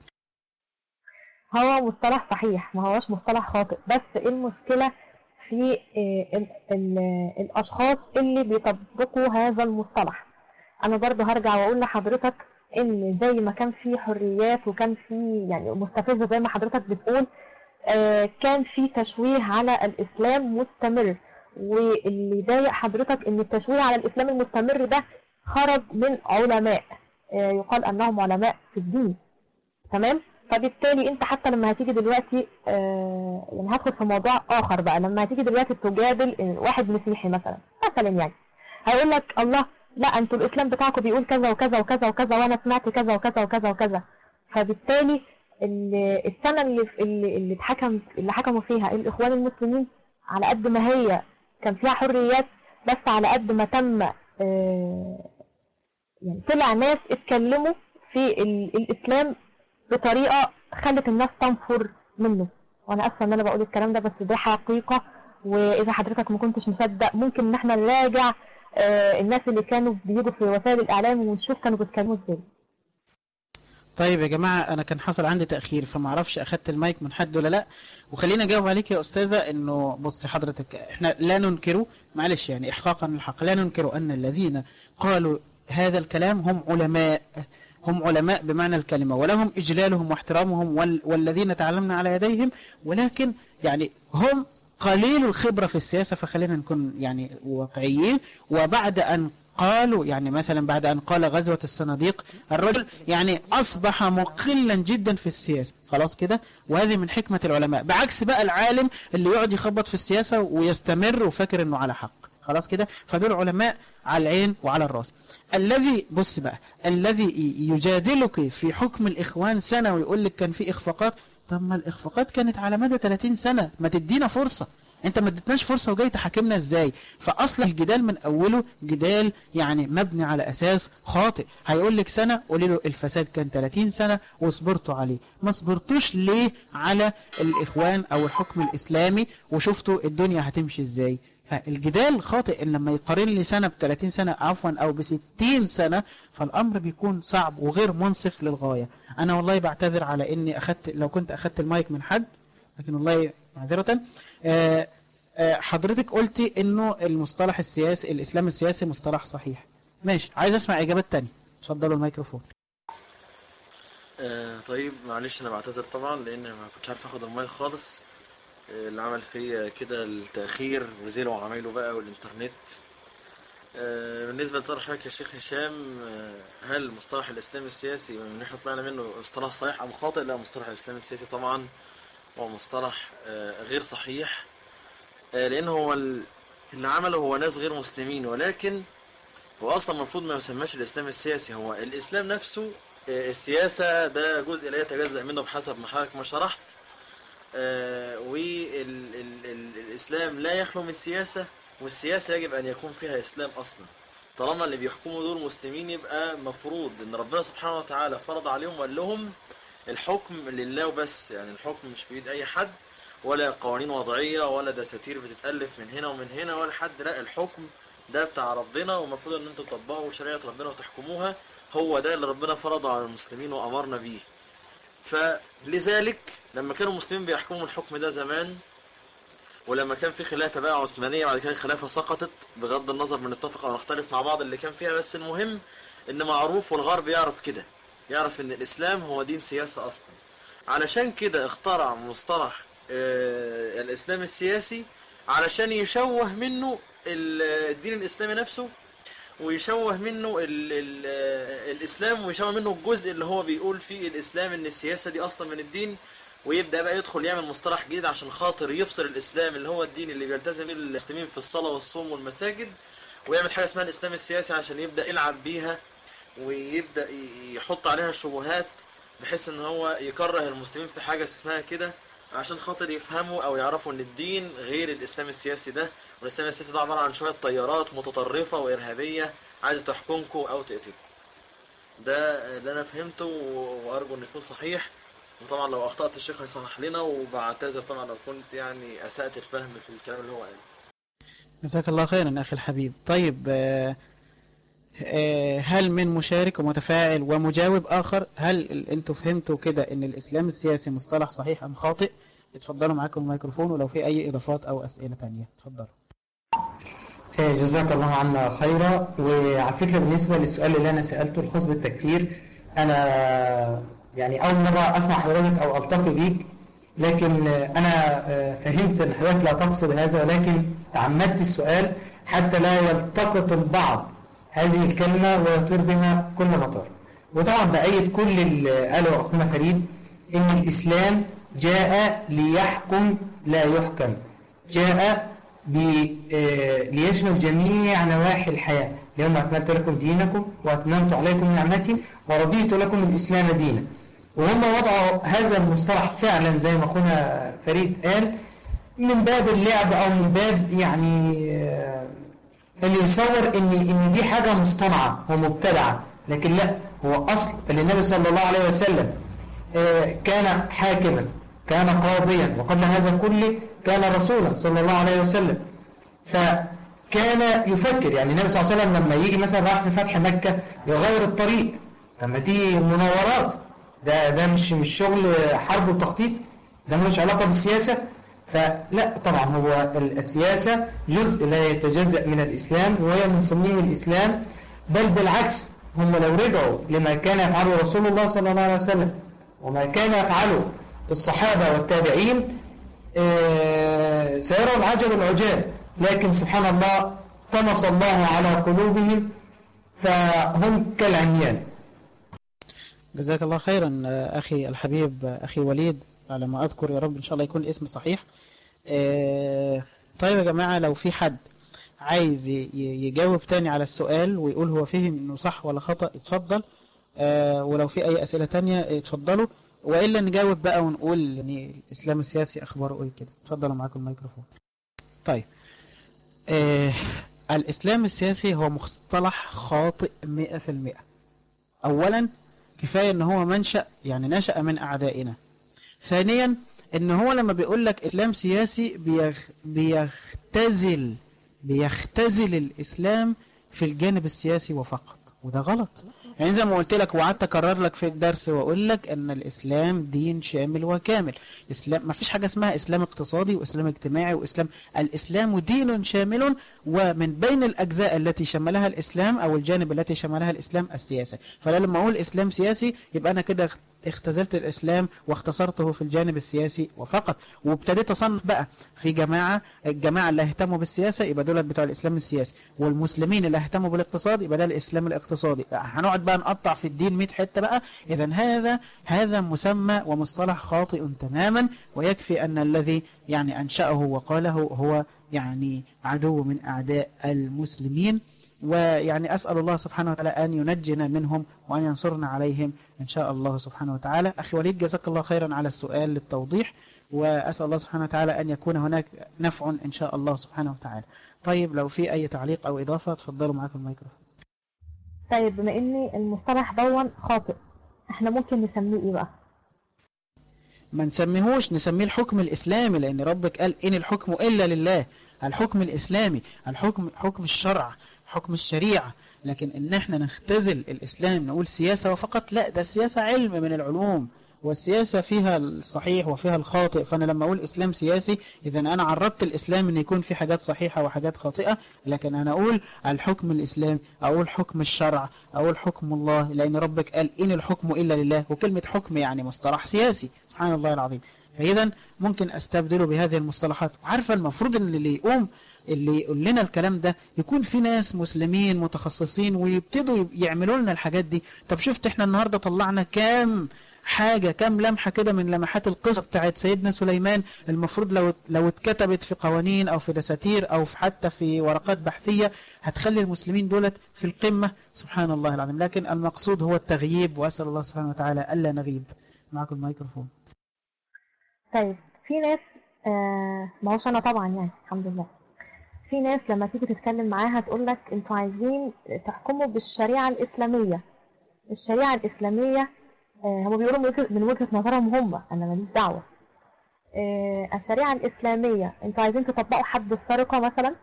هو مصطلح صحيح ما هوش مصطلح خاطئ بس ايه المشكلة في آه، ال ال الأشخاص اللي بيطبقوا هذا المصطلح أنا برضه هرجع وأقول لحضرتك إن زي ما كان في حريات وكان في يعني مستفزة زي ما حضرتك بتقول آه، كان في تشويه على الإسلام مستمر واللي يضايق حضرتك إن التشويه على الإسلام المستمر ده خرج من علماء آه، يقال أنهم علماء في الدين تمام فبالتالي انت حتى لما هتيجي دلوقتي آه يعني هدخل في موضوع اخر بقى لما هتيجي دلوقتي تجادل إن واحد مسيحي مثلا مثلا يعني هيقول لك الله لا انتوا الاسلام بتاعكم بيقول كذا وكذا وكذا وكذا وانا سمعت كذا وكذا وكذا وكذا فبالتالي ال- السنه اللي اللي اللي اتحكم اللي حكموا فيها الاخوان المسلمين على قد ما هي كان فيها حريات بس على قد ما تم آه يعني طلع ناس اتكلموا في ال- الاسلام بطريقه خلت الناس تنفر منه وانا اسفه ان انا بقول الكلام ده بس ده حقيقه واذا حضرتك ما كنتش مصدق ممكن ان احنا نراجع آه، الناس اللي كانوا بيجوا في وسائل الاعلام ونشوف كانوا بيتكلموا ازاي طيب يا جماعة أنا كان حصل عندي تأخير فما أعرفش أخدت المايك من حد ولا لأ وخليني أجاوب عليك يا أستاذة إنه بصي حضرتك إحنا لا ننكر معلش يعني إحقاقا للحق لا ننكر أن الذين قالوا هذا الكلام هم علماء هم علماء بمعنى الكلمة ولهم إجلالهم واحترامهم وال والذين تعلمنا على يديهم ولكن يعني هم قليل الخبرة في السياسة فخلينا نكون يعني واقعيين وبعد أن قالوا يعني مثلا بعد أن قال غزوة الصناديق الرجل يعني أصبح مقلا جدا في السياسة خلاص كده وهذه من حكمة العلماء بعكس بقى العالم اللي يقعد يخبط في السياسة ويستمر وفاكر أنه على حق خلاص كده فدول علماء على العين وعلى الراس الذي بص بقى الذي ي- يجادلك في حكم الإخوان سنة ويقول لك كان في إخفاقات طب ما الإخفاقات كانت على مدى 30 سنة ما تدينا فرصة انت ما اديتناش فرصه وجاي تحاكمنا ازاي فاصلا الجدال من اوله جدال يعني مبني على اساس خاطئ هيقول لك سنه قولي له الفساد كان 30 سنه وصبرتوا عليه ما صبرتوش ليه على الاخوان او الحكم الاسلامي وشفتوا الدنيا هتمشي ازاي فالجدال خاطئ ان لما يقارن لي سنه ب 30 سنه عفوا او ب 60 سنه فالامر بيكون صعب وغير منصف للغايه انا والله بعتذر على اني اخدت لو كنت اخدت المايك من حد لكن والله معذره آه آه حضرتك قلتي انه المصطلح السياسي الاسلام السياسي مصطلح صحيح ماشي عايز اسمع اجابات تانية اتفضلوا الميكروفون آه طيب معلش انا بعتذر طبعا لان ما كنتش عارف اخد المايك خالص آه اللي عمل فيا كده التاخير وزيرو وعمايله بقى والانترنت آه بالنسبه لصالح حضرتك يا شيخ هشام آه هل مصطلح الاسلام السياسي من احنا طلعنا منه مصطلح صحيح ام خاطئ لا مصطلح الاسلام السياسي طبعا هو مصطلح آه غير صحيح آه لان هو ال- اللي عمله هو ناس غير مسلمين ولكن هو اصلا المفروض ما يسماش الاسلام السياسي هو الاسلام نفسه آه، السياسة ده جزء لا يتجزأ منه بحسب ما حضرتك ما شرحت والإسلام لا يخلو من سياسة والسياسة يجب أن يكون فيها إسلام أصلا طالما اللي بيحكموا دول مسلمين يبقى مفروض ان ربنا سبحانه وتعالى فرض عليهم وقال لهم الحكم لله وبس يعني الحكم مش في ايد اي حد ولا قوانين وضعية ولا دساتير بتتألف من هنا ومن هنا ولا حد لا الحكم ده بتاع ربنا ومفروض ان انتوا تطبقوا شريعة ربنا وتحكموها هو ده اللي ربنا فرضه على المسلمين وأمرنا بيه فلذلك لما كانوا المسلمين بيحكموا الحكم ده زمان ولما كان في خلافة بقى عثمانية بعد كده الخلافة سقطت بغض النظر من نتفق أو نختلف مع بعض اللي كان فيها بس المهم إن معروف والغرب يعرف كده يعرف إن الإسلام هو دين سياسة أصلا علشان كده اخترع مصطلح آه، الإسلام السياسي علشان يشوه منه ال- الدين الإسلامي نفسه ويشوه منه ال ال الإسلام ويشوه منه الجزء اللي هو بيقول فيه الإسلام إن السياسة دي أصلا من الدين ويبدأ بقى يدخل يعمل مصطلح جديد عشان خاطر يفصل الإسلام اللي هو الدين اللي بيلتزم بيه المسلمين في الصلاة والصوم والمساجد ويعمل حاجة اسمها الإسلام السياسي عشان يبدأ يلعب بيها ويبدأ ي- يحط عليها الشبهات بحيث ان هو يكره المسلمين في حاجة اسمها كده عشان خاطر يفهموا او يعرفوا ان الدين غير الاسلام السياسي ده والاسلام السياسي ده عبارة عن شوية طيارات متطرفة وارهابية عايزة تحكمكم او تقتلكم ده اللي انا فهمته و- وارجو ان يكون صحيح وطبعا لو اخطأت الشيخ هيصحح لنا وبعتذر طبعا لو كنت يعني اسأت الفهم في الكلام اللي هو قاله جزاك الله خيرا أخي الحبيب طيب آه، آه، هل من مشارك ومتفاعل ومجاوب آخر هل ال- أنتوا فهمتوا كده أن الإسلام السياسي مصطلح صحيح أم خاطئ اتفضلوا معاكم الميكروفون ولو في أي إضافات أو أسئلة تانية اتفضلوا آه، جزاك الله عنا خيرا وعلى فكرة بالنسبة للسؤال اللي أنا سألته الخاص بالتكفير أنا يعني أول مرة أسمع حضرتك أو ألتقي بيك لكن آه، أنا آه، فهمت أن حضرتك لا تقصد هذا ولكن تعمدت السؤال حتى لا يلتقط البعض هذه الكلمة ويطير بها كل مطار وطبعا بأيد كل اللي قاله أخونا فريد إن الإسلام جاء ليحكم لا يحكم جاء ب- آه، ليشمل جميع نواحي الحياة اليوم أكملت لكم دينكم وأتممت عليكم نعمتي ورضيت لكم الإسلام دينا وهم وضعوا هذا المصطلح فعلا زي ما أخونا فريد قال من باب اللعب أو من باب يعني آه، اللي يصور ان ان دي حاجه مصطنعه ومبتدعه لكن لا هو اصل اللي النبي صلى الله عليه وسلم آه، كان حاكما كان قاضيا وقبل هذا كله كان رسولا صلى الله عليه وسلم فكان يفكر يعني النبي صلى الله عليه وسلم لما يجي مثلا راح في فتح مكه يغير الطريق لما دي مناورات ده ده مش مش شغل حرب وتخطيط ده ملوش علاقه بالسياسه فلا طبعا هو السياسة جزء لا يتجزأ من الإسلام وهي من صميم الإسلام بل بالعكس هم لو رجعوا لما كان يفعله رسول الله صلى الله عليه وسلم وما كان يفعله الصحابة والتابعين آه، سيروا العجب العجاب لكن سبحان الله طمس الله على قلوبهم فهم كالعميان جزاك الله خيرا آه، أخي الحبيب آه، أخي وليد على ما أذكر يا رب إن شاء الله يكون الاسم صحيح آه، طيب يا جماعة لو في حد عايز ي- ي- يجاوب تاني على السؤال ويقول هو فهم إنه صح ولا خطأ اتفضل آه، ولو في أي أسئلة تانية اتفضلوا وإلا نجاوب بقى ونقول يعني الإسلام السياسي أخباره إيه كده اتفضلوا معاكم الميكروفون طيب آه الإسلام السياسي هو مصطلح خاطئ مئة في المئة أولا كفاية أن هو منشأ يعني نشأ من أعدائنا ثانيا أن هو لما بيقول لك إسلام سياسي بيخ بيختزل بيختزل الإسلام في الجانب السياسي وفقط وده غلط يعني زي ما قلت لك وقعدت اكرر لك في الدرس واقول لك ان الاسلام دين شامل وكامل اسلام ما فيش حاجه اسمها اسلام اقتصادي واسلام اجتماعي واسلام الاسلام دين شامل ومن بين الاجزاء التي شملها الاسلام او الجانب التي شملها الاسلام السياسه فلا لما اقول اسلام سياسي يبقى انا كده اختزلت الإسلام واختصرته في الجانب السياسي وفقط وابتديت أصنف بقى في جماعة الجماعة اللي اهتموا بالسياسة يبقى دول بتوع الإسلام السياسي والمسلمين اللي اهتموا بالاقتصاد يبقى ده الإسلام الاقتصادي هنقعد بقى نقطع في الدين 100 حتة بقى إذا هذا هذا مسمى ومصطلح خاطئ تماما ويكفي أن الذي يعني أنشأه وقاله هو يعني عدو من أعداء المسلمين ويعني أسأل الله سبحانه وتعالى أن ينجنا منهم وأن ينصرنا عليهم إن شاء الله سبحانه وتعالى أخي وليد جزاك الله خيرا على السؤال للتوضيح وأسأل الله سبحانه وتعالى أن يكون هناك نفع إن شاء الله سبحانه وتعالى طيب لو في أي تعليق أو إضافة تفضلوا معاكم الميكروفون طيب بما ان المصطلح دون خاطئ احنا ممكن نسميه ايه بقى ما نسميهوش نسميه الحكم الإسلامي لأن ربك قال إن الحكم إلا لله الحكم الإسلامي الحكم حكم الشرع حكم الشريعة لكن إن احنا نختزل الإسلام نقول سياسة وفقط لا ده السياسة علم من العلوم والسياسة فيها الصحيح وفيها الخاطئ فأنا لما أقول إسلام سياسي إذا أنا عرضت الإسلام أن يكون في حاجات صحيحة وحاجات خاطئة لكن أنا أقول الحكم الإسلامي أقول حكم الشرع أقول حكم الله لأن ربك قال إن الحكم إلا لله وكلمة حكم يعني مصطلح سياسي سبحان الله العظيم فإذا ممكن أستبدله بهذه المصطلحات وعارفة المفروض أن اللي يقوم اللي يقول لنا الكلام ده يكون في ناس مسلمين متخصصين ويبتدوا يعملوا لنا الحاجات دي طب شفت احنا النهاردة طلعنا كام حاجة كام لمحة كده من لمحات القصة بتاعت سيدنا سليمان المفروض لو لو اتكتبت في قوانين أو في دساتير أو في حتى في ورقات بحثية هتخلي المسلمين دولت في القمة سبحان الله العظيم لكن المقصود هو التغييب وأسأل الله سبحانه وتعالى ألا نغيب معكم الميكروفون طيب في ناس آه ما هوش انا طبعا يعني الحمد لله في ناس لما تيجي تتكلم معاها تقول لك انتوا عايزين تحكموا بالشريعة الإسلامية الشريعة الإسلامية آه هم بيقولوا من وجهة- من وجهة نظرهم هم أنا ماليش دعوة آه الشريعة الإسلامية انتوا عايزين تطبقوا حد السرقة مثلا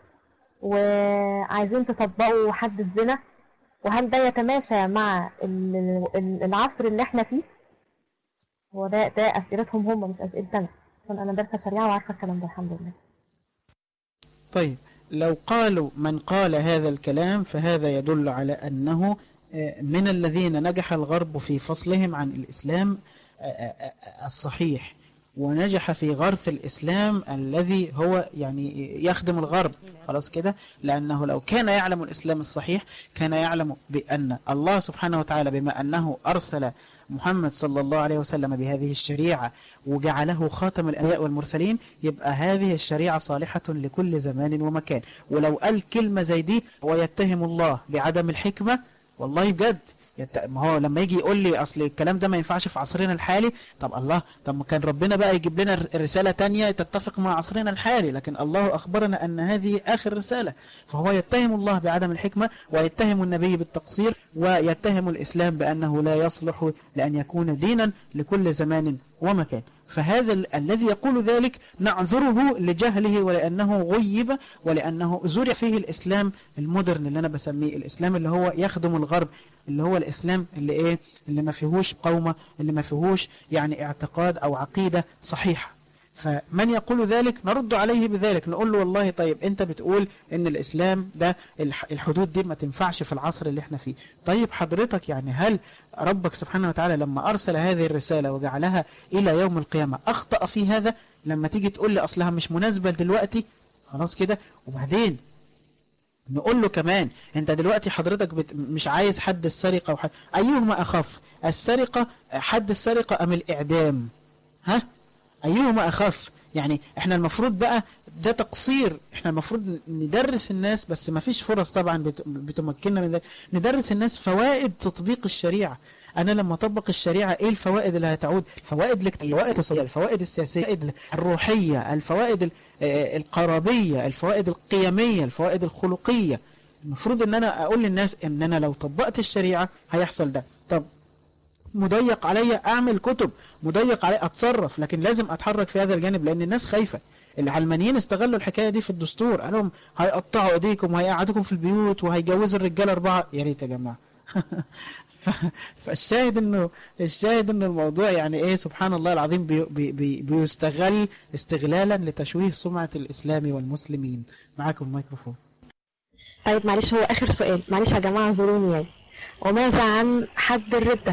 وعايزين تطبقوا حد الزنا وهل ده يتماشى مع ال- ال- العصر اللي احنا فيه هو ده ده أسئلتهم هم مش أسئلتي أنا عشان أنا دارسة شريعة وعارفة الكلام ده الحمد لله طيب لو قالوا من قال هذا الكلام فهذا يدل على أنه آه، من الذين نجح الغرب في فصلهم عن الإسلام آه، آه، آه، الصحيح ونجح في غرس الإسلام الذي هو يعني يخدم الغرب خلاص كده لأنه لو كان يعلم الإسلام الصحيح كان يعلم بأن الله سبحانه وتعالى بما أنه أرسل محمد صلى الله عليه وسلم بهذه الشريعة وجعله خاتم الأنبياء والمرسلين يبقى هذه الشريعة صالحة لكل زمان ومكان ولو قال كلمة زي دي ويتهم الله بعدم الحكمة والله بجد يت... ما هو لما يجي يقول لي اصل الكلام ده ما ينفعش في عصرنا الحالي طب الله طب ما كان ربنا بقى يجيب لنا رسالة تانية تتفق مع عصرنا الحالي لكن الله اخبرنا ان هذه اخر رسالة فهو يتهم الله بعدم الحكمة ويتهم النبي بالتقصير ويتهم الاسلام بانه لا يصلح لان يكون دينا لكل زمان ومكان فهذا ال- الذي يقول ذلك نعذره لجهله ولأنه غيب ولأنه زرع فيه الإسلام المودرن اللي أنا بسميه الإسلام اللي هو يخدم الغرب اللي هو الإسلام اللي إيه اللي ما فيهوش قومة اللي ما فيهوش يعني اعتقاد أو عقيدة صحيحة فمن يقول ذلك نرد عليه بذلك نقول له والله طيب انت بتقول ان الاسلام ده الح- الحدود دي ما تنفعش في العصر اللي احنا فيه طيب حضرتك يعني هل ربك سبحانه وتعالى لما ارسل هذه الرسالة وجعلها الى يوم القيامة اخطأ في هذا لما تيجي تقول لي اصلها مش مناسبة دلوقتي خلاص كده وبعدين نقول له كمان انت دلوقتي حضرتك بت... مش عايز حد السرقة وحد... ايهما اخف السرقة حد السرقة ام الاعدام ها ايهما اخف يعني احنا المفروض بقى ده تقصير احنا المفروض ندرس الناس بس ما فيش فرص طبعا بت- بتمكننا من ذلك ندرس الناس فوائد تطبيق الشريعة انا لما اطبق الشريعة ايه الفوائد اللي هتعود الفوائد الاجتماعية الفوائد الاقتصادية الفوائد السياسية الفوائد الروحية الفوائد ال- آه، القرابية الفوائد القيمية الفوائد الخلقية المفروض ان انا اقول للناس ان انا لو طبقت الشريعة هيحصل ده طب مضيق عليا اعمل كتب مضيق عليا اتصرف لكن لازم اتحرك في هذا الجانب لان الناس خايفه العلمانيين استغلوا الحكايه دي في الدستور قال لهم هيقطعوا ايديكم وهيقعدوكم في البيوت وهيجوزوا الرجاله اربعه يا ريت يا جماعه ف- فالشاهد انه الشاهد انه الموضوع يعني ايه سبحان الله العظيم بي بي بي بيستغل استغلالا لتشويه سمعه الاسلام والمسلمين معاكم الميكروفون طيب معلش هو آخر سؤال معلش يا جماعة اعذروني يعني وماذا عن حد الردة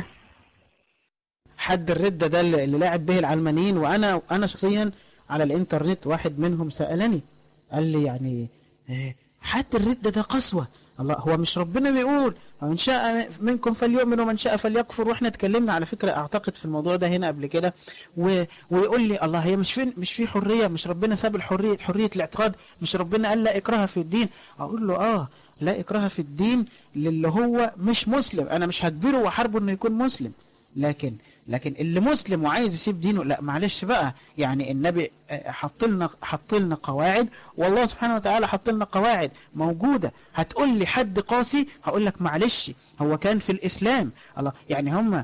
حد الردة ده اللي اللي لاعب به العلمانيين وانا انا شخصيا على الانترنت واحد منهم سألني قال لي يعني آه، حد الردة ده قسوة الله هو مش ربنا بيقول ومن شاء منكم فليؤمن ومن شاء فليكفر واحنا اتكلمنا على فكرة اعتقد في الموضوع ده هنا قبل كده و... ويقول لي الله هي مش في مش في حرية مش ربنا ساب الحرية حرية الاعتقاد مش ربنا قال لا اكراه في الدين اقول له اه لا اكراه في الدين للي هو مش مسلم انا مش هجبره واحاربه انه يكون مسلم لكن لكن اللي مسلم وعايز يسيب دينه لا معلش بقى يعني النبي آه، حط لنا حط لنا قواعد والله سبحانه وتعالى حط لنا قواعد موجوده هتقول لي حد قاسي هقول لك معلش هو كان في الاسلام الله يعني هم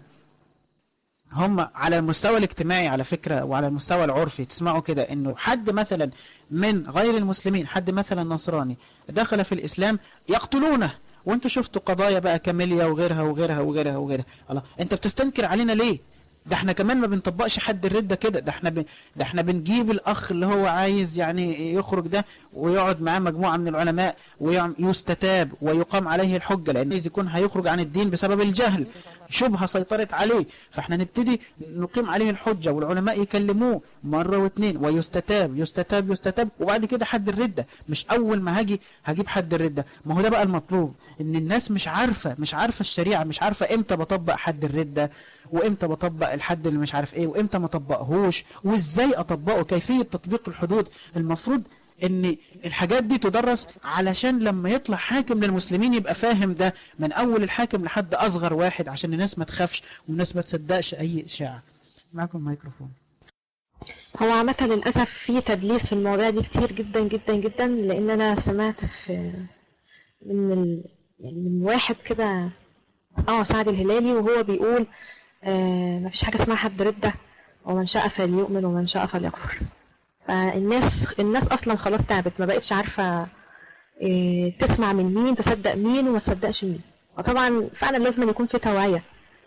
هم على المستوى الاجتماعي على فكرة وعلى المستوى العرفي تسمعوا كده انه حد مثلا من غير المسلمين حد مثلا نصراني دخل في الاسلام يقتلونه وانتوا شفتوا قضايا بقى كاميليا وغيرها وغيرها وغيرها وغيرها الله انت بتستنكر علينا ليه ده احنا كمان ما بنطبقش حد الردة كده ده احنا ب... ده احنا بنجيب الاخ اللي هو عايز يعني يخرج ده ويقعد معاه مجموعة من العلماء ويستتاب ويقام عليه الحجة لان عايز يكون هيخرج عن الدين بسبب الجهل شبهة سيطرت عليه فاحنا نبتدي نقيم عليه الحجة والعلماء يكلموه مرة واثنين ويستتاب يستتاب يستتاب وبعد كده حد الردة مش اول ما هاجي هجيب حد الردة ما هو ده بقى المطلوب ان الناس مش عارفة مش عارفة الشريعة مش عارفة امتى بطبق حد الردة وامتى بطبق الحد اللي مش عارف ايه وامتى ما اطبقهوش وازاي اطبقه كيفية تطبيق الحدود المفروض ان الحاجات دي تدرس علشان لما يطلع حاكم للمسلمين يبقى فاهم ده من اول الحاكم لحد اصغر واحد عشان الناس ما تخافش والناس ما تصدقش اي اشاعة معكم الميكروفون هو عامة للأسف في تدليس في المواضيع دي كتير جدا جدا جدا لأن أنا سمعت في من ال... يعني من واحد كده اه سعد الهلالي وهو بيقول آه مفيش حاجة اسمها حد ردة ومن شاء فليؤمن ومن شاء فليكفر فالناس الناس أصلا خلاص تعبت ما بقتش عارفة آه تسمع من مين تصدق مين وما تصدقش مين وطبعا فعلا لازم يكون في توعية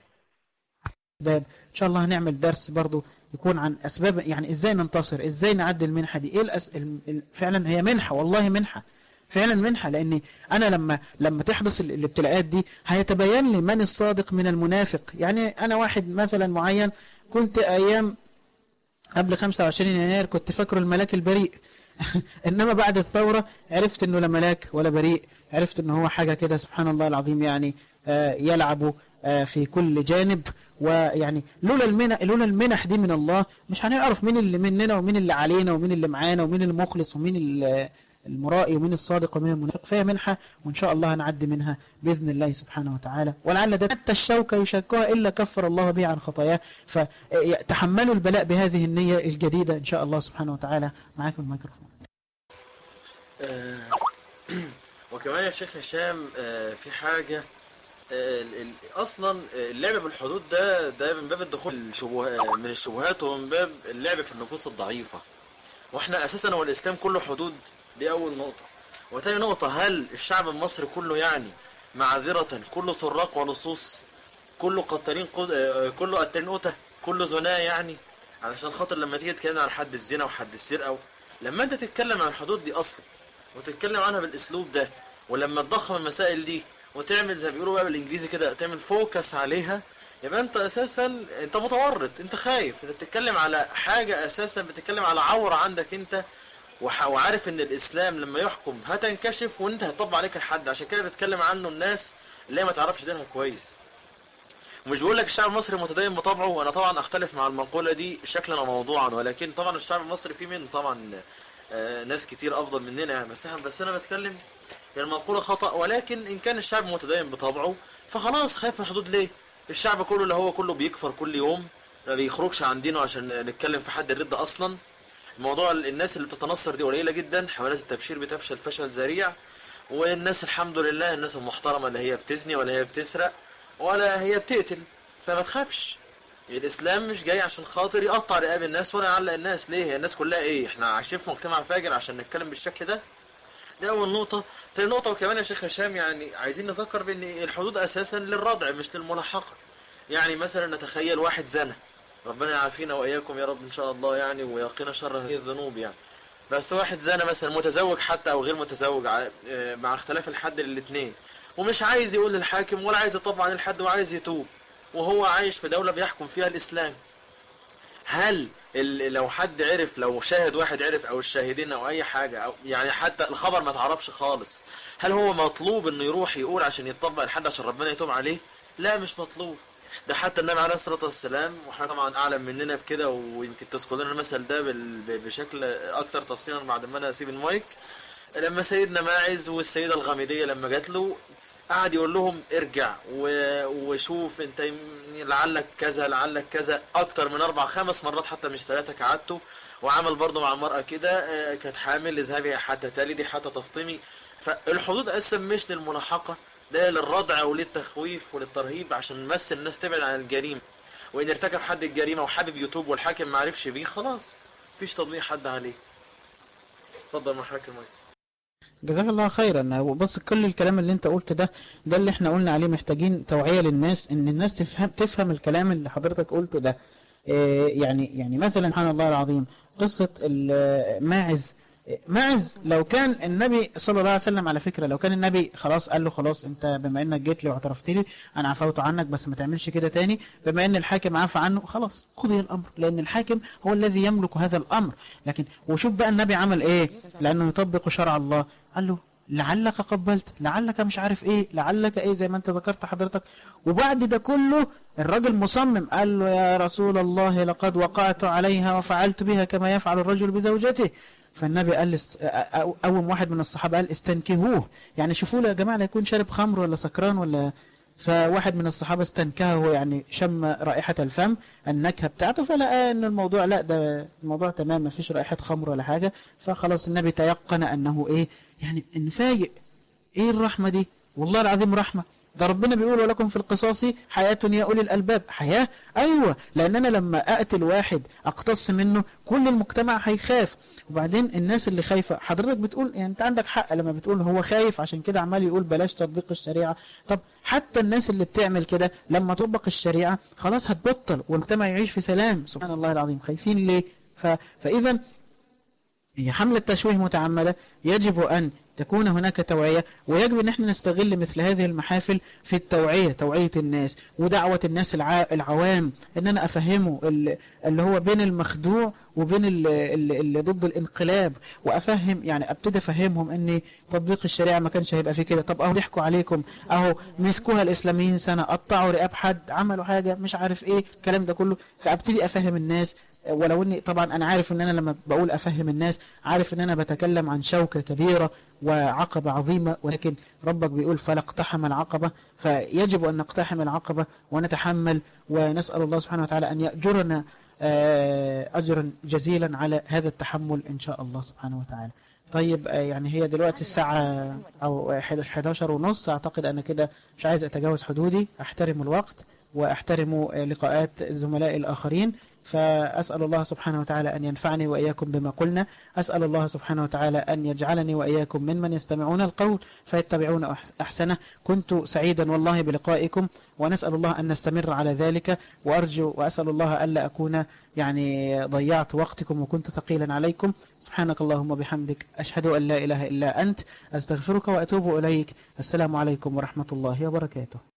اسباب ان شاء الله هنعمل درس برضو يكون عن اسباب يعني ازاي ننتصر ازاي نعدي المنحه دي ايه الأس... ال- ال- فعلا هي منحه والله منحه فعلا منحه لان انا لما لما تحدث ال- الابتلاءات دي هيتبين لي من الصادق من المنافق يعني انا واحد مثلا معين كنت ايام قبل 25 يناير كنت فاكره الملاك البريء انما بعد الثوره عرفت انه لا ملاك ولا بريء عرفت انه هو حاجه كده سبحان الله العظيم يعني آه، يلعب آه، في كل جانب ويعني لولا المنح لولا المنح دي من الله مش هنعرف مين اللي مننا ومين اللي علينا ومين اللي معانا ومين المخلص ومين ال- المرائي ومين الصادق ومين المنافق فهي منحة وإن شاء الله هنعدي منها بإذن الله سبحانه وتعالى ولعل ده حتى الشوكة يشكها إلا كفر الله به عن خطاياه فتحملوا البلاء بهذه النية الجديدة إن شاء الله سبحانه وتعالى معاكم الميكروفون آه، وكمان يا شيخ هشام آه، في حاجة آه، ال- ال- اصلا آه، اللعب بالحدود ده ده من باب الدخول الشبه من الشبهات ومن باب اللعب في النفوس الضعيفة واحنا اساسا هو الاسلام كله حدود دي اول نقطة وتاني نقطة هل الشعب المصري كله يعني معذرة كله سراق ولصوص كله قتالين قد... آه، كله قتالين قتة كله زناة يعني علشان خاطر لما تيجي تتكلم عن حد الزنا وحد السرقة لما انت تتكلم عن الحدود دي اصلا وتتكلم عنها بالاسلوب ده ولما تضخم المسائل دي وتعمل زي ما بيقولوا بقى بالانجليزي كده تعمل فوكس عليها يبقى انت اساسا انت متورط انت خايف انت بتتكلم على حاجة اساسا بتتكلم على عورة عندك انت وح- وعارف ان الاسلام لما يحكم هتنكشف وانت هيطبق عليك الحد عشان كده بيتكلم عنه الناس اللي هي ما تعرفش دينها كويس ومش بقول لك الشعب المصري متدين بطبعه وانا طبعا اختلف مع المقولة دي شكلا وموضوعا ولكن طبعا الشعب المصري فيه منه طبعا آه، ناس كتير افضل مننا يعني مساحه بس انا بتكلم المنقوله خطا ولكن ان كان الشعب متدين بطبعه فخلاص خايف من الحدود ليه الشعب كله اللي هو كله بيكفر كل يوم ما بيخرجش عن دينه عشان نتكلم في حد الرد اصلا موضوع الناس اللي بتتنصر دي قليله جدا حملات التبشير بتفشل فشل ذريع والناس الحمد لله الناس المحترمه اللي هي بتزني ولا هي بتسرق ولا هي بتقتل فما تخافش الاسلام مش جاي عشان خاطر يقطع رقاب الناس ولا يعلق الناس ليه هي الناس كلها ايه احنا عايشين في مجتمع فاجر عشان نتكلم بالشكل ده دي اول نقطة تاني نقطة وكمان يا شيخ هشام يعني عايزين نذكر بان الحدود اساسا للردع مش للملاحقة يعني مثلا نتخيل واحد زنى ربنا يعافينا واياكم يا رب ان شاء الله يعني ويقينا شر هذه الذنوب يعني بس واحد زنى مثلا متزوج حتى او غير متزوج ع- آه، مع اختلاف الحد للاثنين ومش عايز يقول للحاكم ولا عايز يطبق عن الحد وعايز يتوب وهو عايش في دولة بيحكم فيها الاسلام هل ال- لو حد عرف لو شاهد واحد عرف او الشاهدين او اي حاجة او يعني حتى الخبر ما تعرفش خالص هل هو مطلوب انه يروح يقول عشان يطبق الحد عشان ربنا يتوب عليه لا مش مطلوب ده حتى النبي عليه الصلاة والسلام واحنا طبعا اعلم مننا بكده ويمكن تذكرون المثل ده بال- ب- بشكل اكثر تفصيلا بعد ما انا اسيب المايك لما سيدنا ماعز والسيدة الغامدية لما جات له قعد يقول لهم ارجع و- وشوف انت يم- لعلك كذا لعلك كذا اكتر من اربع خمس مرات حتى مش ثلاثة قعدته وعمل برضه مع المرأة كده آه، كانت حامل اذهبي حتى تلدي حتى تفطمي فالحدود اساسا مش للملاحقة ده للردع وللتخويف وللترهيب عشان نمثل الناس تبعد عن الجريمة وان ارتكب حد الجريمة وحابب يتوب والحاكم ما عرفش بيه خلاص مفيش تطبيق حد عليه اتفضل مع حضرتك المايك جزاك الله خيرا بص كل الكلام اللي انت قلته ده ده اللي احنا قلنا عليه محتاجين توعية للناس ان الناس تفهم تفهم الكلام اللي حضرتك قلته ده اه يعني يعني مثلا سبحان الله العظيم قصة ال- ماعز ماعز لو كان النبي صلى الله عليه وسلم على فكرة لو كان النبي خلاص قال له خلاص انت بما انك جيت لي واعترفت لي انا عفوت عنك بس ما تعملش كده تاني بما ان الحاكم عفى عنه خلاص قضي الامر لان الحاكم هو الذي يملك هذا الامر لكن وشوف بقى النبي عمل ايه لانه يطبق شرع الله قال له لعلك قبلت لعلك مش عارف ايه لعلك ايه زي ما انت ذكرت حضرتك وبعد ده كله الراجل مصمم قال له يا رسول الله لقد وقعت عليها وفعلت بها كما يفعل الرجل بزوجته فالنبي قال است... أو- أوم واحد من الصحابة قال استنكهوه يعني شوفوا له يا جماعة لا يكون شارب خمر ولا سكران ولا فواحد من الصحابة استنكهه يعني شم رائحة الفم النكهة بتاعته فلقى ان الموضوع لا ده الموضوع تمام ما فيش رائحة خمر ولا حاجة فخلاص النبي تيقن انه ايه يعني نفاجئ ايه الرحمة دي والله العظيم رحمة ده ربنا بيقول ولكم في القصاص حياة يا أولي الألباب حياة أيوة لأن أنا لما أقتل واحد أقتص منه كل المجتمع هيخاف وبعدين الناس اللي خايفة حضرتك بتقول يعني أنت عندك حق لما بتقول هو خايف عشان كده عمال يقول بلاش تطبيق الشريعة طب حتى الناس اللي بتعمل كده لما تطبق الشريعة خلاص هتبطل والمجتمع يعيش في سلام سبحان الله العظيم خايفين ليه ف... فإذا هي حملة تشويه متعمدة يجب أن تكون هناك توعية ويجب أن احنا نستغل مثل هذه المحافل في التوعية توعية الناس ودعوة الناس الع... العوام أن أنا أفهمه ال- اللي هو بين المخدوع وبين ال- ال- اللي ضد الانقلاب وأفهم يعني أبتدي أفهمهم أن تطبيق الشريعة ما كانش هيبقى فيه كده طب أهو ضحكوا عليكم أهو مسكوها الإسلاميين سنة قطعوا رقاب حد عملوا حاجة مش عارف إيه الكلام ده كله فأبتدي أفهم الناس ولو اني طبعا انا عارف ان انا لما بقول افهم الناس عارف ان انا بتكلم عن شوكة كبيرة وعقبة عظيمة ولكن ربك بيقول فلا اقتحم العقبة فيجب ان نقتحم العقبة ونتحمل ونسأل الله سبحانه وتعالى ان يأجرنا آه، اجرا جزيلا على هذا التحمل ان شاء الله سبحانه وتعالى طيب آه، يعني هي دلوقتي الساعة او 11 11 ونص اعتقد انا كده مش عايز اتجاوز حدودي احترم الوقت واحترم آه، لقاءات الزملاء الاخرين فأسأل الله سبحانه وتعالى أن ينفعني وإياكم بما قلنا أسأل الله سبحانه وتعالى أن يجعلني وإياكم ممن يستمعون القول فيتبعون أح- أحسنه كنت سعيدا والله بلقائكم ونسأل الله أن نستمر على ذلك وأرجو وأسأل الله ألا أكون يعني ضيعت وقتكم وكنت ثقيلا عليكم سبحانك اللهم وبحمدك أشهد أن لا إله إلا أنت أستغفرك وأتوب إليك السلام عليكم ورحمة الله وبركاته